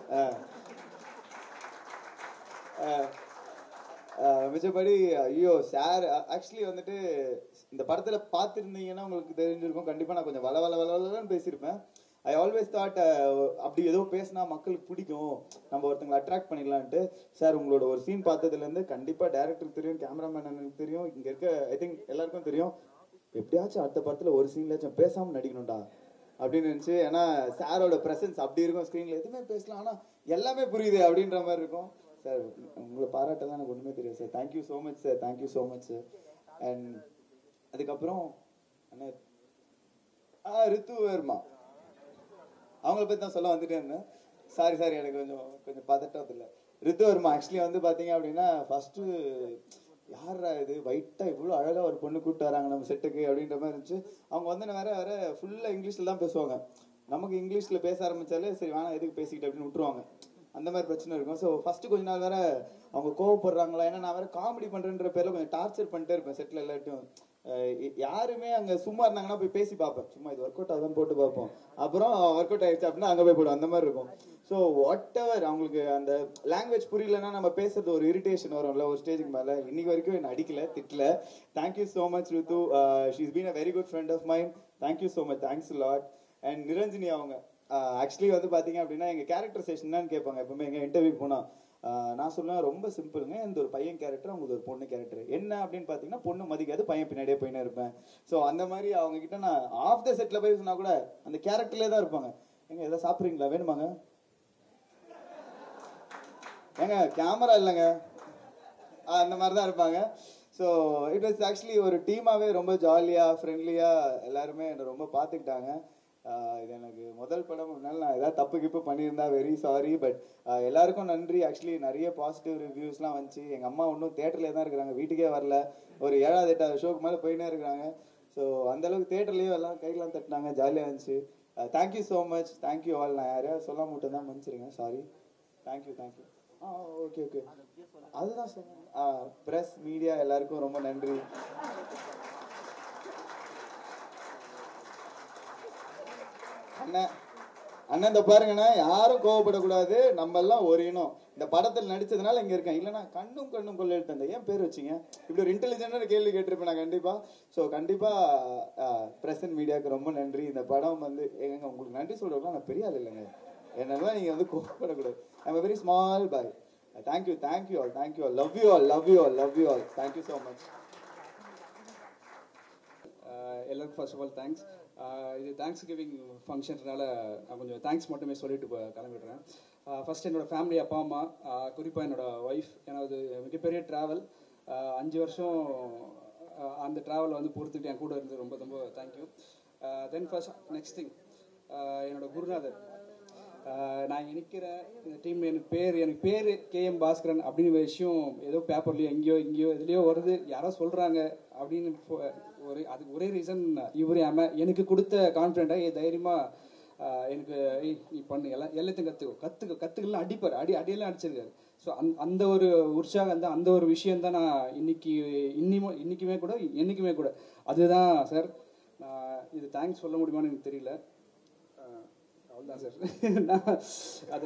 மிச்சபடி ஐயோ சார் ஆக்சுவலி வந்துட்டு இந்த படத்துல பார்த்துருந்தீங்கன்னா உங்களுக்கு தெரிஞ்சிருக்கும் கண்டிப்பா நான் கொஞ்சம் வள வள வள வளன்னு பேசியிருப்பேன் ஐ ஆல்வேஸ் தாட் அப்படி ஏதோ பேசினா மக்களுக்கு பிடிக்கும் நம்ம ஒருத்தங்களை அட்ராக்ட் பண்ணிடலான்ட்டு சார் உங்களோட ஒரு சீன் பார்த்ததுல இருந்து கண்டிப்பா டேரக்டருக்கு தெரியும் கேமராமேன் எனக்கு தெரியும் இங்க இருக்க ஐ திங்க் எல்லாருக்கும் தெரியும் எப்படியாச்சும் அடுத்த படத்துல ஒரு சீன்லாச்சும் பேசாம நடிக்கணும்டா அப்படின்னு நினைச்சு ஏன்னா சாரோட பிரசன்ஸ் அப்படி இருக்கும் ஸ்க்ரீன்ல எதுவுமே பேசலாம் ஆனா எல்லாமே புரியுது அப்படின்ற மாதிரி இருக்கும் சார் உங்களை பாராட்டலாம் எனக்கு ஒண்ணுமே தெரியாது sir thank you so much sir thank you so much sir and அதுக்கப்புறம் அண்ணா ஆ ரித்து வர்மா அவங்கள பத்தி தான் சொல்ல வந்துட்டே இருந்தேன் சாரி சாரி எனக்கு கொஞ்சம் கொஞ்சம் பதட்டம் இல்லை ரித்து வர்மா ஆக்சுவலி வந்து பாத்தீங்க அப்படின்னா ஃபர்ஸ்ட் யாரா இது ஒயிட்டா இவ்வளவு அழகா ஒரு பொண்ணு கூப்பிட்டு வராங்க நம்ம செட்டுக்கு அப்படின்ற மாதிரி இருந்துச்சு அவங்க வந்து வேற வேற ஃபுல்லா இங்கிலீஷ்ல தான் பேசுவாங்க நமக்கு இங்கிலீஷ்ல பேச ஆரம்பிச்சாலே சரி வேணாம் எதுக்கு பேசிக்கிட்டு அப்படின்னு விட்டுருவாங்க அந்த மாதிரி பிரச்சனை இருக்கும் ஸோ ஃபர்ஸ்ட் கொஞ்ச நாள் வேற அவங்க கோவப்படுறாங்களா ஏன்னா நான் வேற காமெடி பண்றேன்ற பேர்ல கொஞ்சம் டார்ச்சர் பண்ணிட்டே இருப்பேன் செட்ல எல்லாட்டும் அஹ் யாருமே அங்க சும்மா இருந்தாங்கன்னா போய் பேசி பார்ப்பேன் சும்மா இது ஒர்க் அவுட் ஆகுதுன்னு போட்டு பார்ப்போம் அப்புறம் ஒர்க் அவுட் ஆயிடுச்சு அப்படின்னா அங்க போய் போடும் அந்த மாதிரி இருக்கும் ஸோ வாட் எவர் அவங்களுக்கு அந்த லாங்குவேஜ் புரியலன்னா நம்ம பேசுறது ஒரு இரிட்டேஷன் வரும்ல ஒரு ஸ்டேஜுக்கு மேல இன்னைக்கு வரைக்கும் என்ன அடிக்கல திட்டல thank you so much Ritu she's been a very good friend of mind thank you so much thanks lot and Niranjani அவங்க ஆக்சுவலி வந்து பாத்தீங்க அப்படின்னா எங்க கேரக்டர் செஷன் என்னன்னு கேட்பாங்க எப்பவுமே எங்க இன்டர்வியூ போனா ஆஹ் நான் சொல்லுவேன் ரொம்ப சிம்பிளுங்க இந்த ஒரு பையன் கேரக்டர் அவங்க ஒரு பொண்ணு கேரக்டர் என்ன அப்படின்னு பார்த்தீங்கன்னா பொண்ணு மதிக்காது பையன் பின்னாடியே போயினே இருப்பேன் ஸோ அந்த மாதிரி அவங்க கிட்ட நான் ஆஃப் த செட்டில் போய் சொன்னா கூட அந்த கேரக்டர்லேயே தான் இருப்பாங்க எங்க எதாவது சாப்பிட்றீங்களா வேணுமாங்க ஏங்க கேமரா இல்லைங்க ஆஹ் அந்த மாதிரி தான் இருப்பாங்க ஸோ இட் வாஸ் ஆக்சுவலி ஒரு டீமாவே ரொம்ப ஜாலியாக ஃப்ரெண்ட்லியாக எல்லாருமே என்னை ரொம்ப பார்த்துக்கிட்டாங்க ஆஹ் இது எனக்கு முதல் படம் அதனால நான் ஏதாவது தப்பு கிப்பு பண்ணியிருந்தா வெரி சாரி பட் எல்லாருக்கும் நன்றி ஆக்சுவலி நிறைய பாசிட்டிவ் ரிவ்யூஸ்லாம் வந்துச்சு எங்கள் அம்மா இன்னும் தேட்டர்லேயே தான் இருக்கிறாங்க வீட்டுக்கே வரல ஒரு ஏழாவது எட்டாவது ஷோக்கு மேலே போயினே இருக்கிறாங்க ஸோ அந்தளவுக்கு தேட்டர்லேயும் எல்லாம் கையெல்லாம் தட்டினாங்க ஜாலியாக இருந்துச்சு thank you so much thank you all நான் யாரையாவது சொல்ல மட்டும் தான் மன்னிச்சிருங்க sorry thank you thank you ah okay okay அதுதான் சொன்னேன் ஆ ப்ரெஸ் மீடியா எல்லாருக்கும் ரொம்ப நன்றி அண்ணன் அண்ணன் இந்த பாருங்கண்ணா யாரும் கோவப்படக்கூடாது நம்ம எல்லாம் ஒரு இனம் இந்த படத்தில் நடிச்சதுனால இங்க இருக்கேன் இல்லைன்னா கண்ணும் கண்ணும் கொள்ளையிட்டு இருந்தேன் ஏன் பேர் வச்சீங்க இப்படி ஒரு இன்டெலிஜென்டான கேள்வி கேட்டிருப்பேன் நான் கண்டிப்பா ஸோ கண்டிப்பா பிரசன்ட் மீடியாவுக்கு ரொம்ப நன்றி இந்த படம் வந்து எங்க உங்களுக்கு நன்றி சொல்றதுலாம் நான் பெரிய ஆள் இல்லைங்க என்னெல்லாம் நீங்க வந்து கோவப்படக்கூடாது I'm very small boy thank you thank you all thank you all love you all love you all love you all thank you so much ah எல்லாருக்கும் ஃபர்ஸ்ட் ஆஃப் ஆல் தேங்க்ஸ் இது தேங்க்ஸ் கிவிங் ஃபங்க்ஷன்றனால நான் கொஞ்சம் தேங்க்ஸ் மட்டுமே சொல்லிட்டு இப்போ கிளம்பிடுறேன் ஃபர்ஸ்ட் என்னோட ஃபேமிலி அப்பா அம்மா குறிப்பாக என்னோட ஒய்ஃப் ஏன்னா அது மிகப்பெரிய ட்ராவல் அஞ்சு வருஷம் ஆஹ் அந்த ட்ராவல் வந்து பொறுத்துட்டு என் கூட இருந்து ரொம்ப ரொம்ப thank you then first next thing என்னோட குருநாதர் ஆஹ் நான் நிற்கிறேன் இந்த டீம் எனக்கு பேர் எனக்கு பேர் கேஎம் பாஸ்கரன் அப்படின்னு விஷயம் ஏதோ பேப்பர்லையோ எங்கேயோ இங்கேயோ எதுலையோ வருது யாரோ சொல்கிறாங்க அப்படின்னு ஃபோ- ஒரு அதுக்கு ஒரே ரீசன் இவரே அம எனக்கு கொடுத்த கான்ஃபிடென்ட்டாக தைரியமாக எனக்கு ஏய், நீ பண்ணு எல்லாம் எல்லாத்தையும் கற்றுக்கோ கற்றுக்க கற்றுக்கலாம் அடிப்பார் அடி அடியெல்லாம் அடிச்சிருக்காரு ஸோ அந் அந்த ஒரு உற்சாகம் அந்த அந்த ஒரு விஷயம் தான் நான் இன்னைக்கு இன்னிமோ இன்னைக்குமே கூட என்னைக்குமே கூட அதுதான் சார் நான் இது தேங்க்ஸ் சொல்ல முடியுமான்னு எனக்கு தெரியல ஆஹ் அவ்வளோதான் சார் நான் அது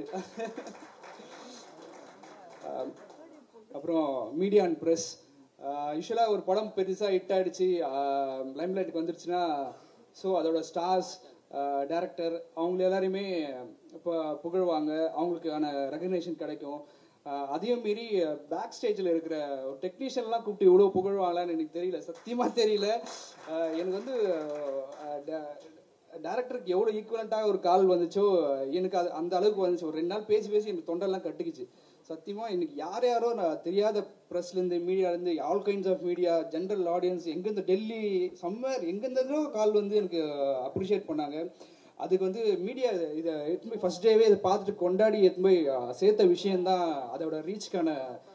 ஆஹ் அப்புறம் மீடியா அண்ட் ப்ரெஸ் யூஸ்வலாக ஒரு படம் பெருசாக ஹிட் ஆயிடுச்சு லைம்லைட்டுக்கு வந்துருச்சுன்னா ஸோ அதோட ஸ்டார்ஸ் டேரக்டர் அவங்க எல்லாரையுமே இப்போ புகழ்வாங்க அவங்களுக்கான ரெகக்னேஷன் கிடைக்கும் ஆஹ் அதையும் மீறி பேக் ஸ்டேஜில் இருக்கிற ஒரு டெக்னீஷியன்லாம் கூப்பிட்டு இவ்வளோ புகழ்வாங்களான்னு எனக்கு தெரியல சத்தியமாக தெரியல ஆஹ் எனக்கு வந்து ஆஹ் ட- டேரக்டருக்கு எவ்வளோ ஈக்குவலண்ட்டாக ஒரு கால் வந்துச்சோ எனக்கு அது அந்த அளவுக்கு வந்துச்சு ஒரு ரெண்டு நாள் பேசி பேசி எனக்கு தொண்டெல்லாம் கட்டுக்குச்சு சத்தியமாக இன்னைக்கு யார் யாரோ நான் தெரியாத ப்ரெஸ்லேருந்து மீடியாலேருந்து all kinds of media general audience எங்கேருந்து டெல்லி சம்மர் எங்கேருந்தோ கால் வந்து எனக்கு அப்ரிஷியேட் பண்ணாங்க அதுக்கு வந்து மீடியா இதை எடுத்து போய் ஃபர்ஸ்ட் டேவே இதை பார்த்துட்டு கொண்டாடி எடுத்து போய் அஹ், சேர்த்த விஷயம்தான் அதோட ரீச்க்கான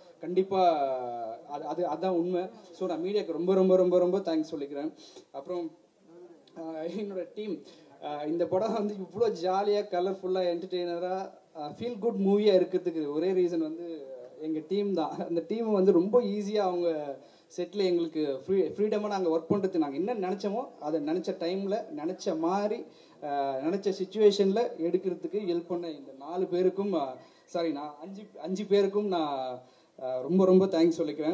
கண்டிப்பாக அது அது அதான் உண்மை ஸோ நான் மீடியாவுக்கு ரொம்ப ரொம்ப ரொம்ப ரொம்ப தேங்க்ஸ் சொல்லிக்கிறேன் அப்புறம் ஆஹ் என்னோட டீம் இந்த படம் வந்து இவ்வளோ ஜாலியாக கலர்ஃபுல்லாக என்டர்டெய்னராக ஃபீல் குட் மூவியாக இருக்கிறதுக்கு ஒரே ரீசன் வந்து எங்கள் டீம் தான் அந்த டீம் வந்து ரொம்ப ஈஸியாக அவங்க செட்டில் எங்களுக்கு ஃப்ரீ ஃப்ரீடமாக நாங்கள் ஒர்க் பண்ணுறது நாங்கள் என்ன நினச்சோமோ அதை நினச்ச டைமில் நினச்ச மாதிரி ஆஹ் நினச்ச சுச்சுவேஷனில் எடுக்கிறதுக்கு ஹெல்ப் பண்ண இந்த நாலு பேருக்கும் சாரி நான் அஞ்சு அஞ்சு பேருக்கும் நான் ஆஹ் ரொம்ப ரொம்ப தேங்க்ஸ் சொல்லிக்கிறேன்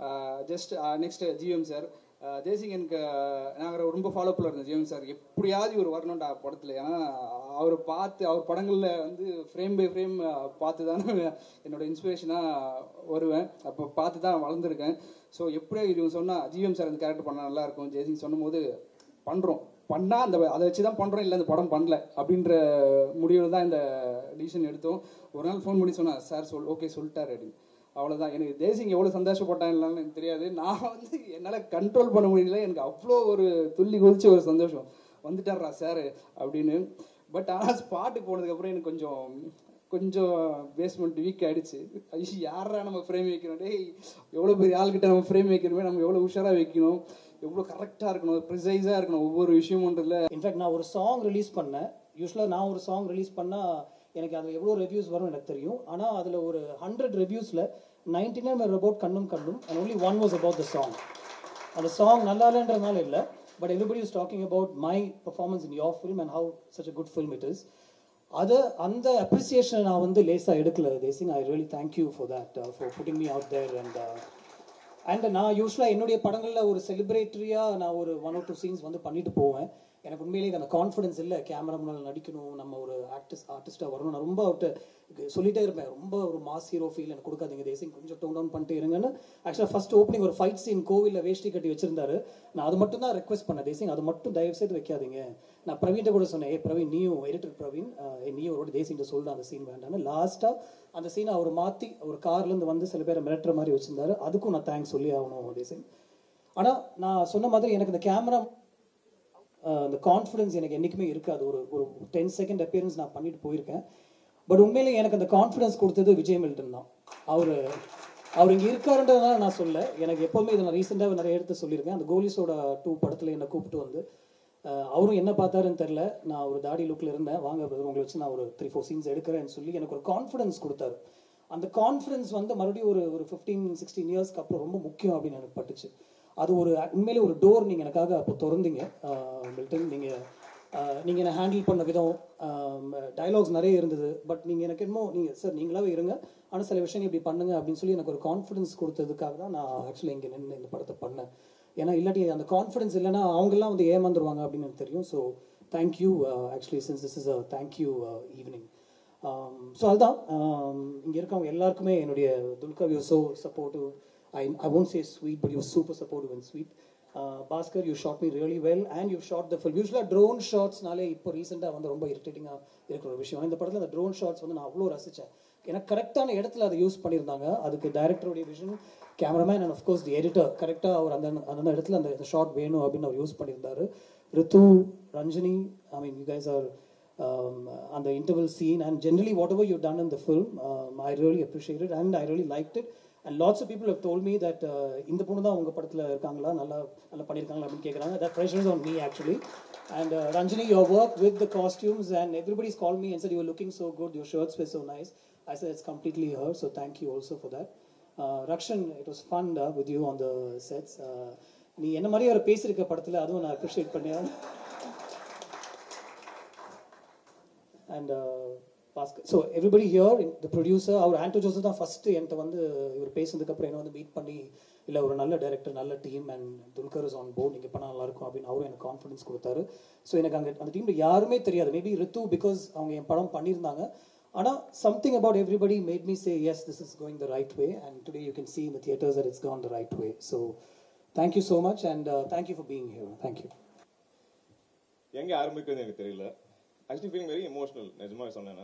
just next GM sir Desingh எனக்கு நாங்கள் ரொம்ப ஃபாலோ பண்ண இருந்தோம் ஜிஎம் சார் எப்படியாவது இவர் வரணும்டா படத்தில் ஏன்னா அவர் பார்த்து அவர் படங்களில் வந்து ஃப்ரேம் பை ஃப்ரேம் பார்த்து தான் என்னோட இன்ஸ்பிரேஷனாக வருவேன் அப்போ பார்த்து தான் வளர்ந்துருக்கேன் ஸோ எப்படியோ இவங்க சொன்னால் ஜிஎம் சார் இந்த கேரக்டர் பண்ணால் நல்லா இருக்கும் ஜெய்சிங் சொன்னும்போது பண்ணுறோம் பண்ணால் அந்த அதை வச்சு தான் பண்ணுறோம் இல்லை இந்த படம் பண்ணல அப்படின்ற முடிவில் தான் இந்த டிசிஷன் எடுத்தோம் ஒரு நாள் ஃபோன் பண்ணி சொன்னா சார் சொல் ஓகே சொல்லிட்டாரு அப்படின்னு அவ்வளோதான் எனக்கு தேசிங் எவ்வளோ சந்தோஷப்பட்டாங்கன்னு எனக்கு தெரியாது நான் வந்து என்னால் கண்ட்ரோல் பண்ண முடியல எனக்கு அவ்வளோ ஒரு துள்ளி குதிச்ச ஒரு சந்தோஷம் வந்துட்டாரா சார் அப்படின்னு பட் ஆனால் ஸ்பாட்டுக்கு போனதுக்கப்புறம் எனக்கு கொஞ்சம் கொஞ்சம் பேஸ்மெண்ட் வீக் ஆயிடுச்சு ஐயோ யாரா நம்ம ஃப்ரேம் வைக்கணும் டேய் எவ்வளோ பெரிய ஆள்கிட்ட நம்ம ஃப்ரேம் வைக்கணுமே நம்ம எவ்வளோ உஷாராக வைக்கணும் எவ்வளோ கரெக்டாக இருக்கணும் ப்ரிசைஸாக இருக்கணும் ஒவ்வொரு விஷயமுன்றதுல இன்ஃபேக்ட் நான் ஒரு சாங் ரிலீஸ் பண்ணேன் யூஸ்வலாக நான் ஒரு சாங் ரிலீஸ் பண்ணால் எனக்கு அதில் எவ்வளோ ரிவ்யூஸ் வரும் எனக்கு தெரியும் ஆனால் அதில் ஒரு ஹண்ட்ரட் ரிவ்யூஸில் நைன்டி நைன் வேர் அபவுட் கண்ணும் கண்ணும் and only one was about the song அந்த சாங் நல்லா இல்லைன்றதுனால இல்லை but everybody is talking about my performance in your film and how such a good film it is அது அந்த அப்ரிசியேஷனை நான் வந்து லேசாக எடுக்கல Desingh I really thank you for that for putting me out there and and நான் யூஸ்வலாக என்னுடைய படங்களில் ஒரு செலிப்ரேட்டரியாக நான் ஒரு ஒன் ஆர் டூ சீன்ஸ் வந்து பண்ணிட்டு போவேன் எனக்கு உண்மையிலேயே அந்த கான்ஃபிடன்ஸ் இல்லை கேமரா முன்னால் நடிக்கணும் நம்ம ஒரு ஆர்டிஸ்ட் ஆர்டிஸ்ட்டாக வரணும் நான் ரொம்ப அவர்கிட்ட சொல்லிட்டே இருப்பேன் ரொம்ப ஒரு மாஸ் ஹீரோ ஃபீல் எனக்கு கொடுக்காதீங்க தேசிங் கொஞ்சம் டோன் டவுன் பண்ணிட்டு இருங்கன்னு ஆக்சுவலாக ஃபர்ஸ்ட் ஓப்பனிங் ஒரு ஃபைட் சீன் கோவிலில் வேஷ்டி கட்டி வச்சிருந்தாரு நான் அது மட்டும் தான் ரெக்வஸ்ட் பண்ணேன் தேசிங் அது மட்டும் தயவு செய்து வைக்காதீங்க நான் பிரவீன்ட்ட கூட சொன்னேன் ஏ பிரவீன் நீயும் எடிட்டர் பிரவீன் அஹ், ஏய், நீயும் ஒரு தேசிங்கிட்ட சொல்லிட்டு அந்த சீன் வேண்டாம்னு லாஸ்ட்டாக அந்த சீனை அவர் மாற்றி ஒரு கார்லேருந்து வந்து சில பேரை மிரட்டுற மாதிரி வச்சிருந்தாரு அதுக்கும் நான் தேங்க்ஸ் சொல்லி ஆகணும் தேசிங் ஆனால் நான் சொன்ன மாதிரி எனக்கு இந்த கேமரா அந்த கான்ஃபிடன்ஸ் எனக்கு என்றைக்குமே இருக்காது ஒரு ஒரு டென் செகண்ட் அப்பியரன்ஸ் நான் பண்ணிட்டு போயிருக்கேன் பட் உண்மையிலே எனக்கு அந்த கான்ஃபிடன்ஸ் கொடுத்தது விஜய் மில்டன் தான் அவர் அவர் இங்கே இருக்காருன்றதுனால நான் சொல்ல எனக்கு எப்போவுமே இதை நான் ரீசெண்டாக நிறைய எடுத்து சொல்லியிருக்கேன் அந்த கோலிஸோட டூ படத்தில் என்னை கூப்பிட்டு வந்து அஹ், அவரும் என்ன பார்த்தாருன்னு தெரில நான் ஒரு தாடி லுக்கில் இருந்தேன் வாங்க brother, உங்களை வச்சு நான் ஒரு த்ரீ ஃபோர் சீன்ஸ் எடுக்கிறேன்னு சொல்லி எனக்கு ஒரு கான்ஃபிடன்ஸ் கொடுத்தாரு அந்த கான்ஃபிடன்ஸ் வந்து மறுபடியும் ஒரு ஒரு ஃபிஃப்டீன் சிக்ஸ்டீன் இயர்ஸ்க்கு அப்புறம் ரொம்ப முக்கியம் அப்படின்னு எனக்கு பட்டுச்சு அது ஒரு உண்மையிலே ஒரு டோர் நீங்கள் எனக்காக அப்போ திறந்தீங்க மில்டன் நீங்கள் நீங்கள் என்னை ஹேண்டில் பண்ண விதம் டயலாக்ஸ் நிறைய இருந்தது பட் நீங்கள் எனக்கு என்னமோ நீங்கள் சார் நீங்களாவே இருங்க ஆனால் சில விஷயங்கள் இப்படி பண்ணுங்க அப்படின்னு சொல்லி எனக்கு ஒரு கான்ஃபிடன்ஸ் கொடுத்ததுக்காக தான் நான் ஆக்சுவலி இங்கே நின்று இந்த படத்தை பண்ணேன் ஏன்னா இல்லாட்டி அந்த கான்ஃபிடன்ஸ் இல்லைன்னா அவங்கெல்லாம் வந்து ஏமாந்துருவாங்க அப்படின்னு எனக்கு தெரியும் so thank you actually since this is a thank you evening so அதுதான் இங்கே இருக்கவங்க எல்லாருக்குமே என்னுடைய Dulquer you so supportive I I won't say sweet but you super supportive and sweet Bhaskar you shot me really well and you shot the film யூஸ்வலாக ட்ரோன் ஷாட்ஸ்னாலே இப்போ ரீசெண்டாக வந்து ரொம்ப இரிட்டேட்டிங்காக இருக்கிற ஒரு விஷயம் இந்த படத்தில் அந்த ட்ரோன் ஷாட்ஸ் வந்து நான் அவ்வளோ ரசித்தேன் ஏன்னா கரெக்டான இடத்துல அதை யூஸ் பண்ணியிருந்தாங்க அதுக்கு டைரக்டருடைய vision cameraman and of course the editor கரெக்டாக அவர் அந்த அந்த இடத்துல அந்த ஷாட் வேணும் அப்படின்னு அவர் யூஸ் பண்ணியிருந்தாரு Ritu Ranjani I mean you guys are அந்த interval scene and generally what ever you done in the film I really appreciate it and I really like it and lots of people have told me that இந்த பொண்ணு தான் உங்கள் படத்தில் இருக்காங்களா நல்லா நல்லா பண்ணியிருக்காங்களா அப்படின்னு கேட்குறாங்க that pressures on me actually and Ranjani your work with the costumes and everybody's call me and said you were looking so good your shirts were so nice I said it's completely her so thank you also for that uh, Rakshan it was fun uh, with you on the sets uh, நீ என்ன மாதிரி ஒரு பேசியிருக்க படத்தில் அதுவும் நான் அப்ரிஷியேட் பண்ணேன் and Bhaskar so everybody here the producer அவர் ஆண்டோ ஜோசப் தான் ஃபஸ்ட்டு என்கிட்ட வந்து இவர் பேசினதுக்கப்புறம் என்ன வந்து மீட் பண்ணி இல்லை ஒரு நல்ல டைரக்டர் நல்ல team and Dulquer is on board நீங்கள் பண்ணால் நல்லாயிருக்கும் அப்படின்னு அவரும் எனக்கு கான்ஃபிடன்ஸ் கொடுத்தாரு ஸோ எனக்கு அங்கே அந்த டீமில் யாருமே தெரியாது மேபி ரித்து பிகாஸ் அவங்க என் படம் பண்ணியிருந்தாங்க ஆனால் something about everybody made me say yes this is going the right way and today you can see in the theatres that it's gone the right way so thank you so much and thank you for being here thank you எங்க ஆரம்பிக்கிறது எனக்கு தெரியல ஆக்சுவலி ஃபீலிங் வெரி எமோஷனல் நிஜமாக சொன்னேன்னா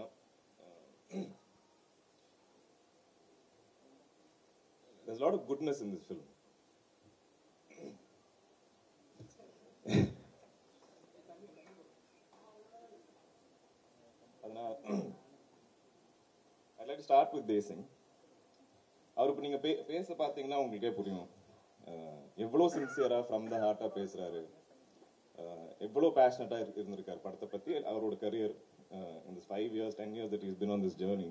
there's a lot of goodness in this film அதனால் I'd like to start with Desingh அவர் இப்போ நீங்கள் பே பேச பார்த்தீங்கன்னா உங்களுக்கே புரியும் அஹ், எவ்வளோ சின்சியராக ஃப்ரம் த ஹார்ட்டாக பேசுகிறாரு எவ்வளோ பேஷனட்டாக இருந்திருக்கார் படத்தை பற்றி அவரோட கரியர் இந்த five years ten years that is been on this journey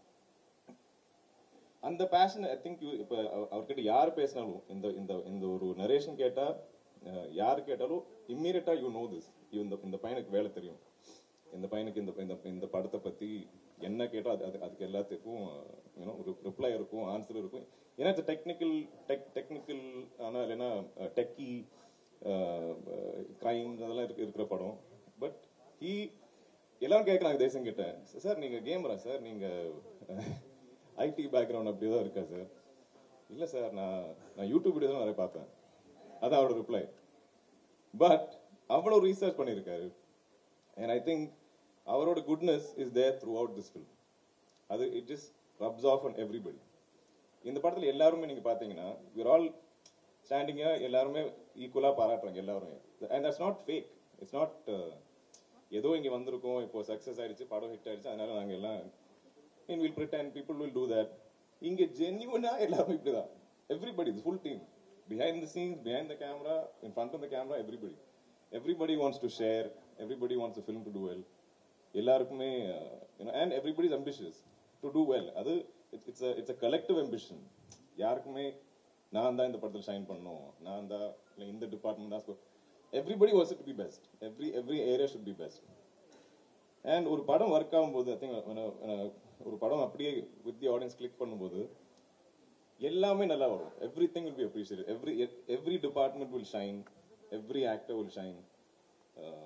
அந்த பேஷன் ஐ திங்க் இப்போ அவர்கிட்ட யார் பேசினாலும் இந்த இந்த இந்த ஒரு நரேஷன் கேட்டால் யார் கேட்டாலும் இம்மீடியட்டாக யூ நோ திஸ் இந்த இந்த பையனுக்கு வேலை தெரியும் இந்த பையனுக்கு இந்த இந்த இந்த படத்தை பற்றி என்ன கேட்டோ அது அது அதுக்கு எல்லாத்துக்கும் யூனோ ஒரு ரிப்ளை இருக்கும் ஆன்சர் இருக்கும் ஏன்னா இது டெக்னிக்கல் டெக் டெக்னிக்கல் ஆனால் இல்லைன்னா டெக்கி கிரைம் அதெல்லாம் இருக்கு இருக்கிற படம் பட் ஹீ எல்லாரும் கேட்குறாங்க தேசம் கிட்ட சார் நீங்கள் கேமரா சார் நீங்கள் ஐடி பேக்ரவுண்ட் அப்படி தான் இருக்கா சார் இல்லை சார் நான் நான் யூடியூப் வீடியோ தான் நிறைய பார்ப்பேன் அதான் அவரோட ரிப்ளை பட் அவ்வளோ ரீசர்ச் பண்ணியிருக்காரு அண்ட் ஐ திங்க் அவரோட goodness is there throughout this film அது it is rubs off on everybody இந்த படத்தில் எல்லாருமே நீங்கள் பார்த்தீங்கன்னா யூர் ஆல் ஸ்டாண்டிங்கா எல்லாருமே ஈக்குவலாக பாராட்டுறாங்க எல்லாருமே and that's not fake it's not ஏதோ இங்கே வந்திருக்கோம் இப்போ சக்ஸஸ் ஆயிடுச்சு படம் ஹிட் ஆயிடுச்சு அதனால நாங்கள் எல்லாம் in will Britain people will do that இங்கே ஜென்யூனா எல்லாரும் இப்படி தான் everybody full team behind the scenes behind the camera in front of the camera everybody everybody wants to share everybody wants film to do well எல்லாருக்குமே and everybody is ambitious to do well அது it's it's a collective ambition யாருக்குமே நான் தான் இந்த படத்தில் ஷைன் பண்ணணும் நான் தான் இல்லை இந்த டிபார்ட்மெண்ட் தான் everybody was to be best every every area should be best and ஒரு படம் ஒர்க் ஆகும்போது ஐ திங்க் ஒரு படம் அப்படியே வித் தி ஆடியன்ஸ் கிளிக் பண்ணும்போது எல்லாமே நல்லா வரும் every thing will be appreciate every every department will shine every actor will shine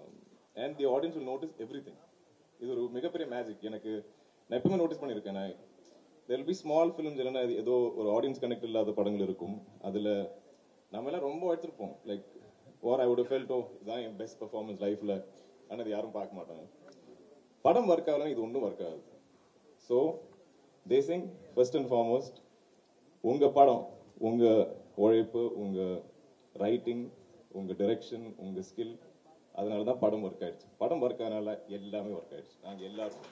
and the audience will notice everything இது ஒரு மிகப்பெரிய மேஜிக் எனக்கு நான் எப்பவுமே நோட்டீஸ் பண்ணியிருக்கேன் நான் தெர் பி ஸ்மால் ஃபிலிம்ஸ் இல்லைன்னா அது ஏதோ ஒரு ஆடியன்ஸ் கனெக்ட் இல்லாத படங்கள் இருக்கும் அதுல நம்ம எல்லாம் ரொம்ப எடுத்திருப்போம் like or I would felt oh இதான் என் பெஸ்ட் பெர்ஃபார்மன்ஸ் லைஃப்ல ஆனால் அது யாரும் பார்க்க மாட்டாங்க படம் ஒர்க் ஆகலாம் இது ஒன்றும் ஒர்க் ஆகுது so Desingh first and foremost உங்க படம் உங்க உழைப்பு உங்க ரைட்டிங் உங்க டைரக்ஷன் உங்க ஸ்கில் அதனால தான் படம் ஒர்க் ஆயிடுச்சு படம் ஒர்க் ஆனனால எல்லாமே ஒர்க் ஆயிடுச்சு நாங்க எல்லாரும்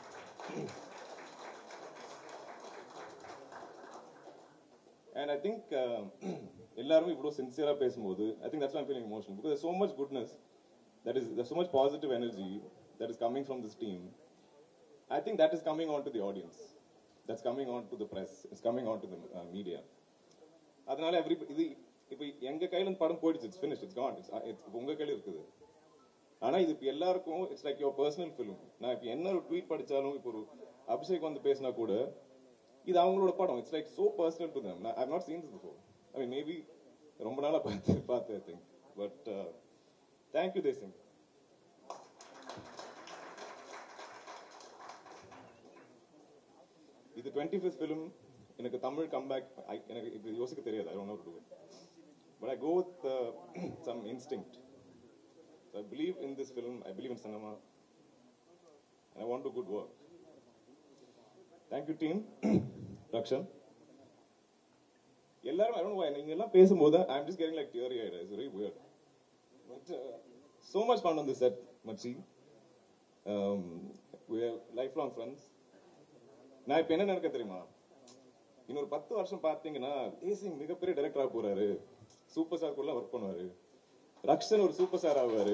அண்ட் ஐ திங்க் எல்லாருமே இவ்வளோ சின்சியரா பேசும்போது I think that's I'm feeling emotional because so much goodness that is there's so much positive energy that is coming from this team I think that is coming on to the audience. That's coming on to the press. It's coming on to the uh, media. அதனால எவ்ரி இது இப்போ எங்க கையில இந்த படம் போயிடுச்சு it's finish it's gone it's it's உங்க கையில இருக்குது ஆனா இது இப்போ எல்லாருக்கும் it's like your personal film நான் இப்போ என்ன ஒரு ட்வீட் படிச்சாலும் இப்போ ஒரு அபிஷேக் வந்து பேசினா கூட இது அவங்களோட படம் it's like so personal to them I not seen this before I mean maybe ரொம்ப நாளா பார்த்து பார்த்து I think but thank you Desingh இது டுவெண்ட்டி ஃபிஃப்த் ஃபிலிம் எனக்கு தமிழ் கம்பேக் எனக்கு இது யோசிக்க தெரியாது I don't know to to but I go with some instinct I believe in this film I believe in cinema I want to good work thank you team Rakshan எல்லாரும் ஐ டோன்ட் நீங்க எல்லாம் பேசும்போது I am just getting like teary eyed it's very weird but so much fun on this set மச்சி um, we are lifelong friends நான் இப்ப என்ன நினைக்க தெரியுமா இன்னொரு பத்து வருஷம் பாத்தீங்கன்னா தேசிங் மிகப்பெரிய டைரக்டரா போறாரு சூப்பர் ஸ்டார் கூட ஒர்க் பண்ணுவாரு ரக்ஷன் ஒரு சூப்பர் ஸ்டார் ஆவாரு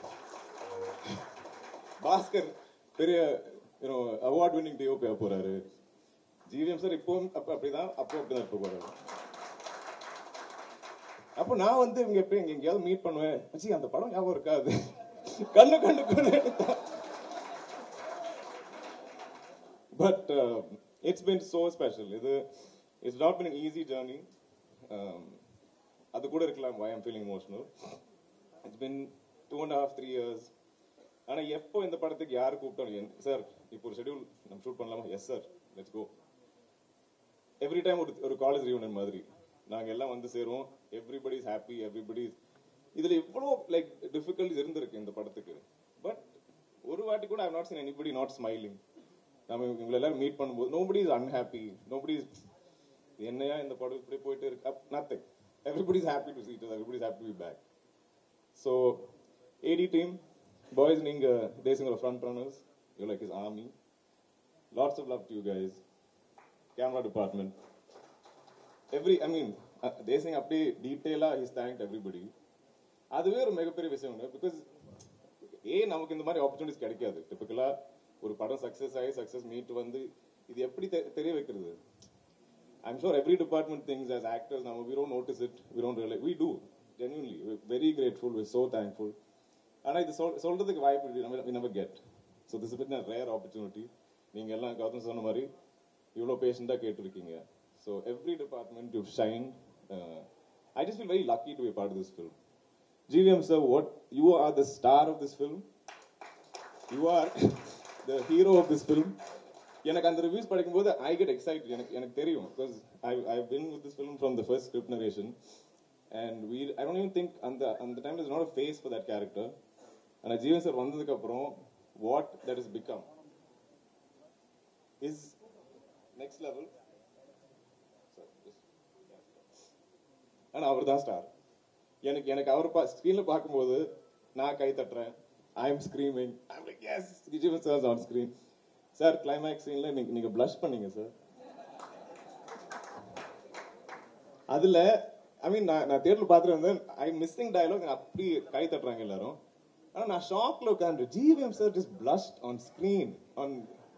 பாஸ்கர் பெரிய அவார்ட் வின்னிங் டிஓபி ஆக போறாரு ஜிவிஎம் சார் இப்பவும் அப்ப அப்படிதான் அப்போ அப்படிதான் இருக்க போறாரு அப்போ நான் வந்து இவங்க எப்ப இங்க எங்கேயாவது மீட் பண்ணுவேன் மச்சி அந்த படம் ஞாபகம் இருக்காது கண்ணு கண்ணு கண்ணு but it's been so special இது it's not been easy journey அது கூட இருக்கலாம் why am feeling emotional it's been two and half three years ஆனா எப்போ இந்த படத்துக்கு யார் கூப்பிட்டாலும் சார் இப்போ ஒரு ஷெட்யூல் நம்ம ஷூட் பண்ணலாமா yes sir let's go every time ஒரு ஒரு காலேஜ் ரியூனியன் மாதிரி நாங்க எல்லாம் வந்து சேருவோம் எவ்ரிபடி இஸ் ஹாப்பி எவ்ரிபடி இதுல எவ்வளோ லைக் டிஃபிகல்டிஸ் இருந்திருக்கு இந்த படத்துக்கு பட் ஒரு வாட்டி கூட I not seen anybody not smiling நம்ம இவங்களை எல்லாரும் மீட் பண்ணும்போது நோபடி இஸ் அன்ஹாப்பி நோபடி என்னையா இந்த படம் இப்படி போயிட்டு இருக்கு nothing everybody is happy to seat everybody is happy to be back so AD team boys நீங்க தேசிங்கோட front runners you like is army lots of love to you guys camera department every I mean Desingh அப்படியே டீட்டெயிலா ஹிஸ் தேங்க் எவ்ரிபடி அதுவே ஒரு மிகப்பெரிய விஷயம் பிகாஸ் ஏன் நமக்கு இந்த மாதிரி ஆப்பர்ச்சுனிட்டிஸ் கிடைக்காது டிப்பிக்கலா ஒரு படம் சக்சஸ் ஆகி சக்சஸ் மீட் வந்து இது எப்படி தெ- தெரிய வைக்கிறது I'm sure every department things as actors நம்ம we don't notice it we don't realize we do genuinely we're very grateful we're so thankful ஆனா இது சொல் சொல்றதுக்கு வாய்ப்பு இல்லை. நம்ம we never get so this has been a rare opportunity நீங்க எல்லாம் கௌதம் சொன்ன மாதிரி இவ்வளவு பேஷண்டா கேட்டிருக்கீங்க so every department you've shined uh, I just feel very lucky to be a part of this film GVM sir what you are the star of this film you are the hero of this film எனக்கு அந்த ரிவ்யூஸ் படிக்கும்போது ஐ கெட் எக்ஸைட் எனக்கு எனக்கு தெரியும் because I I been with this film from the first script narration and we I don't even think அந்த அந்த time is not a face for that character ஆனால் ஜீவன் சார் வந்ததுக்கு அப்புறம் what that is become is next level ஆனா அவர் தான் ஸ்டார் எனக்கு எனக்கு அவர் பா ஸ்க்ரீன்ல பார்க்கும்போது நான் கை தட்டுறேன் I am screaming I am like yes Jeevan sir on screen sir climax சீன்ல நீங்க நீங்க ப்ளஷ் பண்ணீங்க சார் அதுல ஐ மீன் நான் நான் தியேட்டர்ல பார்த்துட்டு வந்தேன் ஐ மிஸ்ஸிங் டயலாக் அப்படி கை தட்டுறாங்க எல்லாரும் ஆனா நான் ஷாக்ல உட்காந்து GVM sir just blushed on screen on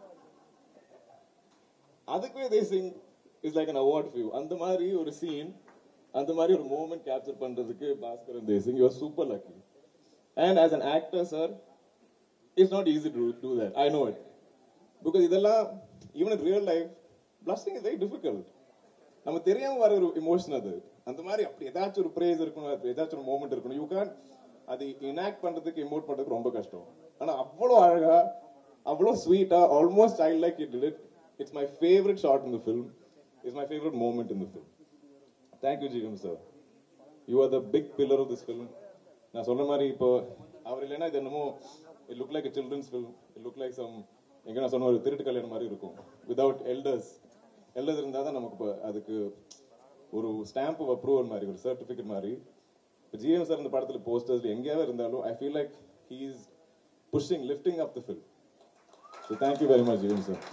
அதுக்குவே Desingh is like an award few அந்த மாதிரி ஒரு சீன் அந்த மாதிரி ஒரு மூமெண்ட் கேப்சர் பண்றதுக்கு Baskaran Desingh you super lucky and as an actor sir it's not easy to do that I know it because இதெல்லாம் even in real life blushing is very difficult நம்ம தெரியாம வர ஒரு இமோஷன் அது அந்த மாதிரி அப்படி ஏதாச்சும் ஒரு பிரேஸ் இருக்கணும் அது ஏதாச்சும் ஒரு மூமெண்ட் இருக்கணும் யூ கேன் அது இனாக்ட் பண்றதுக்கு இமோட் பண்றதுக்கு ரொம்ப கஷ்டம் ஆனா அவ்வளோ அழகா அவ்வளோ ஸ்வீட்டா almost I like it it it's my favourite shot in the film it's my favourite moment in the film thank you ஜிகம் sir you are the big pillar of this film நான் சொன்ன மாதிரி இப்போ அவர் இல்லைன்னா இது என்னமோ it look like children's film it look like some எங்க நான் சொன்ன ஒரு திருட்டு கல்யாணம் மாதிரி இருக்கும் விதவுட் எல்டர்ஸ் எல்டர்ஸ் இருந்தால் தான் நமக்கு இப்போ அதுக்கு ஒரு ஸ்டாம்ப் ஆஃப் அப்ரூவல் மாதிரி ஒரு சர்டிஃபிகேட் மாதிரி இப்போ ஜிஎம் சார் இந்த படத்தில் போஸ்டர்ஸ் எங்கேயாவது இருந்தாலும் I feel like he is pushing lifting up the film so thank you very much GM sir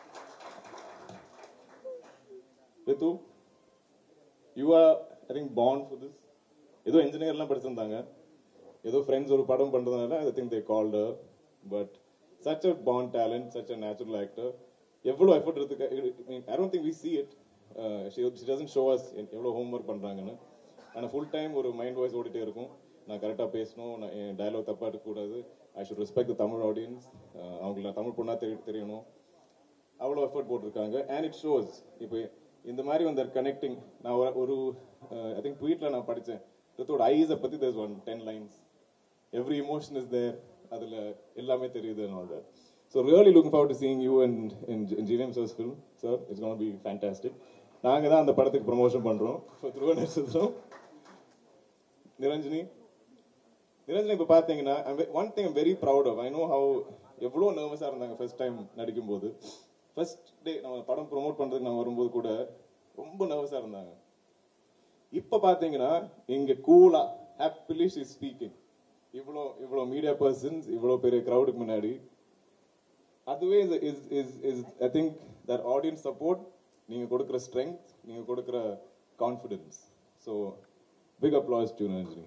Ritu you are I think பாண்ட் ஃபார் திஸ் ஏதோ இன்ஜினியர்லாம் படிச்சிருந்தாங்க ஏதோ ஃப்ரெண்ட்ஸ் ஒரு படம் பண்றதுனால I think they called but such a பாண்ட் talent such a natural actor எவ்வளோ எஃபர்ட் இருக்கு I don't think we see it she doesn't show us எவ்வளோ ஹோம் ஒர்க் பண்ணுறாங்கன்னு ஆனால் ஃபுல் டைம் ஒரு மைண்ட் வாய்ஸ் ஓடிட்டே இருக்கும் நான் கரெக்டாக பேசணும் நான் என் டயலாக் தப்பாக இருக்கக்கூடாது I should respect the Tamil audience அவங்களுக்கு நான் தமிழ் பொண்ணாக தெரிய தெரியணும் அவ்வளோ எஃபர்ட் போட்டிருக்காங்க அண்ட் இட் ஷோஸ் இப்போ இந்த மாதிரி வந்து கனெக்டிங் நான் ஒரு- ஒரு ஐ திங்க் ட்வீட்ல நான் படித்தேன் ரித்தோட ஐஸை பற்றி there's one ten lines every emotion is there அதில் எல்லாமே தெரியுது all so really looking forward to seeing you and in GVM sir's film sir it's gonna be fantastic நாங்கள் தான் அந்த படத்துக்கு ப்ரமோஷன் பண்ணுறோம் ஸோ திருவ நட்சத்திரம் நிரஞ்சனி நிரஞ்சனி இப்போ பார்த்தீங்கன்னா one thing very proud of I know how எவ்வளோ நர்வஸாக இருந்தாங்க ஃபர்ஸ்ட் டைம் நடிக்கும்போது ஃபர்ஸ்ட் டே நம்ம படம் ப்ரோமோட் பண்ணுறதுக்கு நான் வரும்போது கூட ரொம்ப நர்வஸாக இருந்தாங்க இப்போ பார்த்தீங்கன்னா இங்கே கூலாக ஹாப்பிலி ஷி ஸ்பீக்கிங் இவ்வளோ இவ்வளோ மீடியா பர்சன்ஸ் இவ்வளோ பெரிய க்ரௌடுக்கு முன்னாடி அதுவே is is is I think that audience support நீங்கள் கொடுக்குற ஸ்ட்ரென்த் நீங்கள் கொடுக்குற confidence so big applause to Niranjani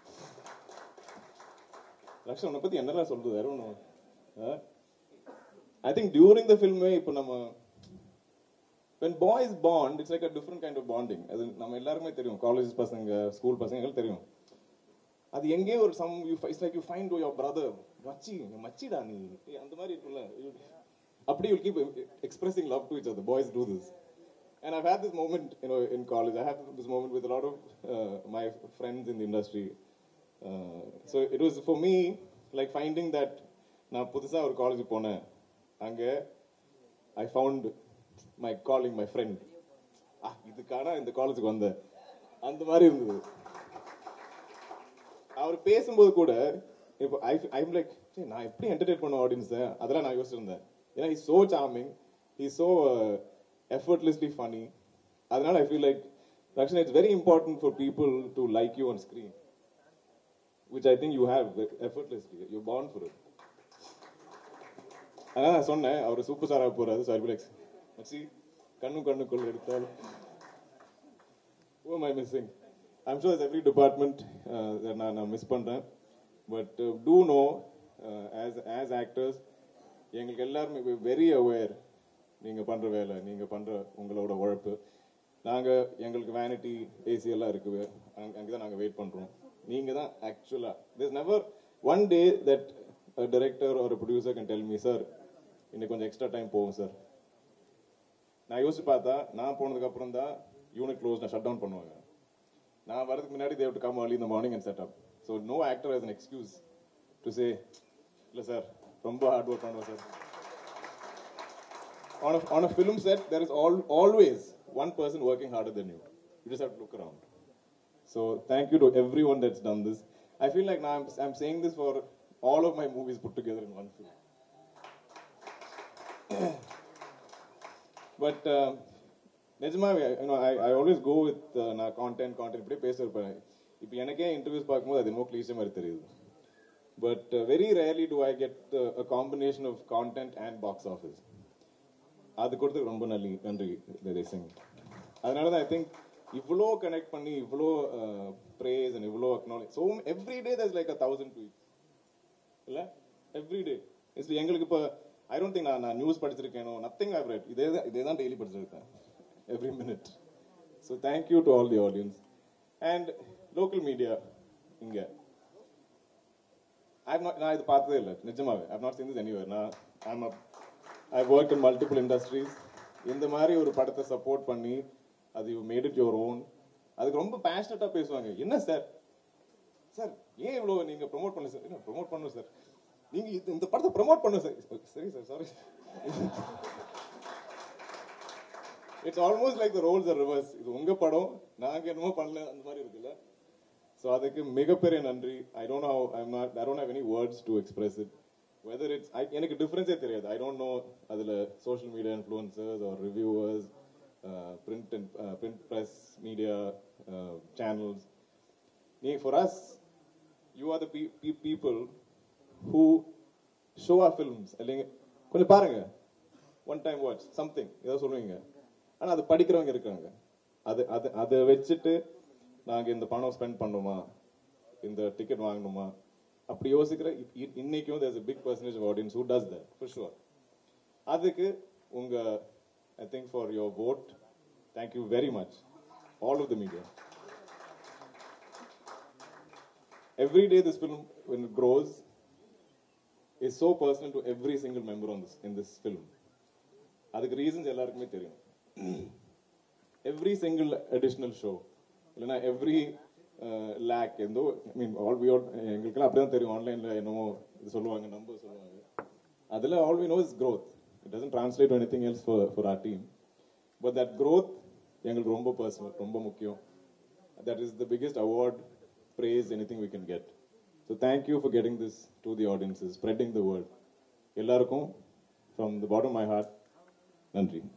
Lakshan உன்னை பற்றி என்னெல்லாம் சொல்றது வேற ஒன்றும் ஐ திங்க் டியூரிங் த ஃபில்மே இப்போ நம்ம when boys bond it's like a different kind of bonding அது நம்ம எல்லாருக்குமே தெரியும் காலேஜ் பசங்க ஸ்கூல் பசங்க தெரியும் அது எங்கேயோ ஒரு some you it's like you find your brother மச்சி நீ மச்சிடா நீ ஏய், அந்த மாதிரி இருக்குல்ல You- அப்படி you keep expressing love to each other boys too this And I've had this moment, you know, in college. I have this moment with a lot of uh, my friends in the industry. Uh, so it was for me like finding that நான் புதுசா ஒரு காலேஜ் போனேன் அங்க I found my calling my friend இதுக்கான இந்த காலேஜுக்கு வந்தேன் அந்த மாதிரி இருந்தது அவர் பேசும்போது கூட இப்போ ஐ ஐம் லைக் நான் எப்படி என்டர்டெயின் பண்ண ஆடியன்ஸை அதெல்லாம் நான் யோசிச்சிருந்தேன் ஏன்னா is so charming is so effortlessly funny அதனால I feel like Rakshan it's very important for people to like you on screen which I think you have effortlessly you born for it அதான் நான் சொன்னேன் அவர் சூப்பர் ஸ்டாராக போறாரு ஸோ ஐ பி லைக் மச்சி கண்ணும் கண்ணுக்குள் எடுத்தாலும் who am I missing? I'm sure there's every department uh, that நான் நான் மிஸ் பண்றேன் but do know as as actors எங்களுக்கு எல்லாருமே வெரி அவேர் நீங்க பண்ற வேலை நீங்க பண்ற உங்களோட உழைப்பு நாங்க எங்களுக்கு வேனிட்டி ஏசி எல்லாம் இருக்கு அங்க அங்கே தான் நாங்க வெயிட் பண்றோம் நீங்க தான் ஆக்சுவலா this never one day that director ஒரு producer can tell me sir இன்னைக்கு கொஞ்சம் எக்ஸ்ட்ரா டைம் போகும் சார் நான் யோசிச்சு பார்த்தா நான் போனதுக்கு அப்புறம் தான் யூனிட் க்ளோஸ் நான் ஷட் டவுன் பண்ணுவாங்க நான் வரதுக்கு முன்னாடி they've to come early in the morning and set up so no actor as an excuse to say இல்லை சார் ரொம்ப ஹார்ட் ஒர்க் பண்ணுவோம் sir on a, on a film set there is all, always one person working harder than you you just have to look around so thank you to everyone that's done this i feel like now i'm, I'm saying this for all of my movies put together in one film but நிஜமாவே you know I I always go with நான் கான்டென்ட் கான்டென்ட் இப்படியே பேச இருப்பேன் இப்போ எனக்கே இன்டர்வியூஸ் பார்க்கும்போது அது என்னமோ கிளீஷே மாதிரி தெரியுது but very rarely do I get a combination of content and box office அது கொடுத்து ரொம்ப நன்றி நன்றி தேசிங் அதனால தான் ஐ திங்க் இவ்வளோ கனெக்ட் பண்ணி இவ்வளோ ப்ரேஸ் அண்ட் இவ்வளோ acknowledge so every day thus like a thousand tweets இல்ல எவ்ரி டே இட்ஸ் எங்களுக்கு இப்போ ஐ டோன்ட் திங்க் நான் நான் நியூஸ் படிச்சிருக்கேனோ நத்திங் ஐ ரெட் இதே தான் இதே தான் டெய்லி படிச்சிருக்கேன் every minute so thank you to all the audience and local media இங்க ஐ நாட் நான் இது பார்த்ததே இல்லை நிஜமாவே I not seen this anywhere நான் I'm I work in multiple industries இந்த மாதிரி ஒரு படத்தை சப்போர்ட் பண்ணி அது you made it your own அதுக்கு ரொம்ப பேஷனட்டாக பேசுவாங்க என்ன சார் சார் ஏன் இவ்வளோ நீங்கள் ப்ரோமோட் பண்ணல சார் என்ன ப்ரோமோட் பண்ணணும் சார் நீங்க இது- இந்த படத்தை ப்ரமோட் பண்ண சார் சரி sir sorry it's almost like the roles are reverse இது உங்க படம் நாங்க என்னமோ பண்ணல அந்த மாதிரி இருக்குல்ல ஸோ அதுக்கு மிகப்பெரிய நன்றி I don't have I not I don't have any words to express it whether it's எனக்கு டிஃபரன்ஸே தெரியாது ஐ டோன்ட் நோ அதில் social media influencers or reviewers print and print press media channels நீ for us you are the people who show our films இல்லைங்க கொஞ்சம் பாருங்க ஒன் டைம் வாட்ச் சம்திங் ஏதோ சொல்லுவீங்க ஆனா அது படிக்கிறவங்க இருக்காங்க அது அது அதை வச்சுட்டு நாங்க இந்த பணம் ஸ்பெண்ட் பண்ணுமா இந்த டிக்கெட் வாங்கணுமா அப்படி யோசிக்கிற இ- இ- இன்னைக்கும் there's a big percentage of audience who does that for sure அதுக்கு உங்க I think for your vote thank you very much all of the media every day this film when it grows is so personal to every single member on this in this film அதுக்கு ரீசன்ஸ் எல்லாருக்குமே தெரியும் எவ்ரி சிங்கிள் அடிஷ்னல் ஷோ இல்லைன்னா எவ்ரி லேக் எந்தோ ஐ மீன் ஆல் வி எங்களுக்கெல்லாம் அப்படிதான் தெரியும் ஆன்லைன்ல என்னமோ இது சொல்லுவாங்க நம்பர் சொல்லுவாங்க அதில் all we know is growth it doesn't translate anything else for for our team but that growth எங்களுக்கு ரொம்ப பர்சனல் ரொம்ப முக்கியம் that is the biggest award, praise, anything we can get. So thank you for getting this to the audiences, spreading the word. எல்லாருக்கும் from the bottom of my heart, நன்றி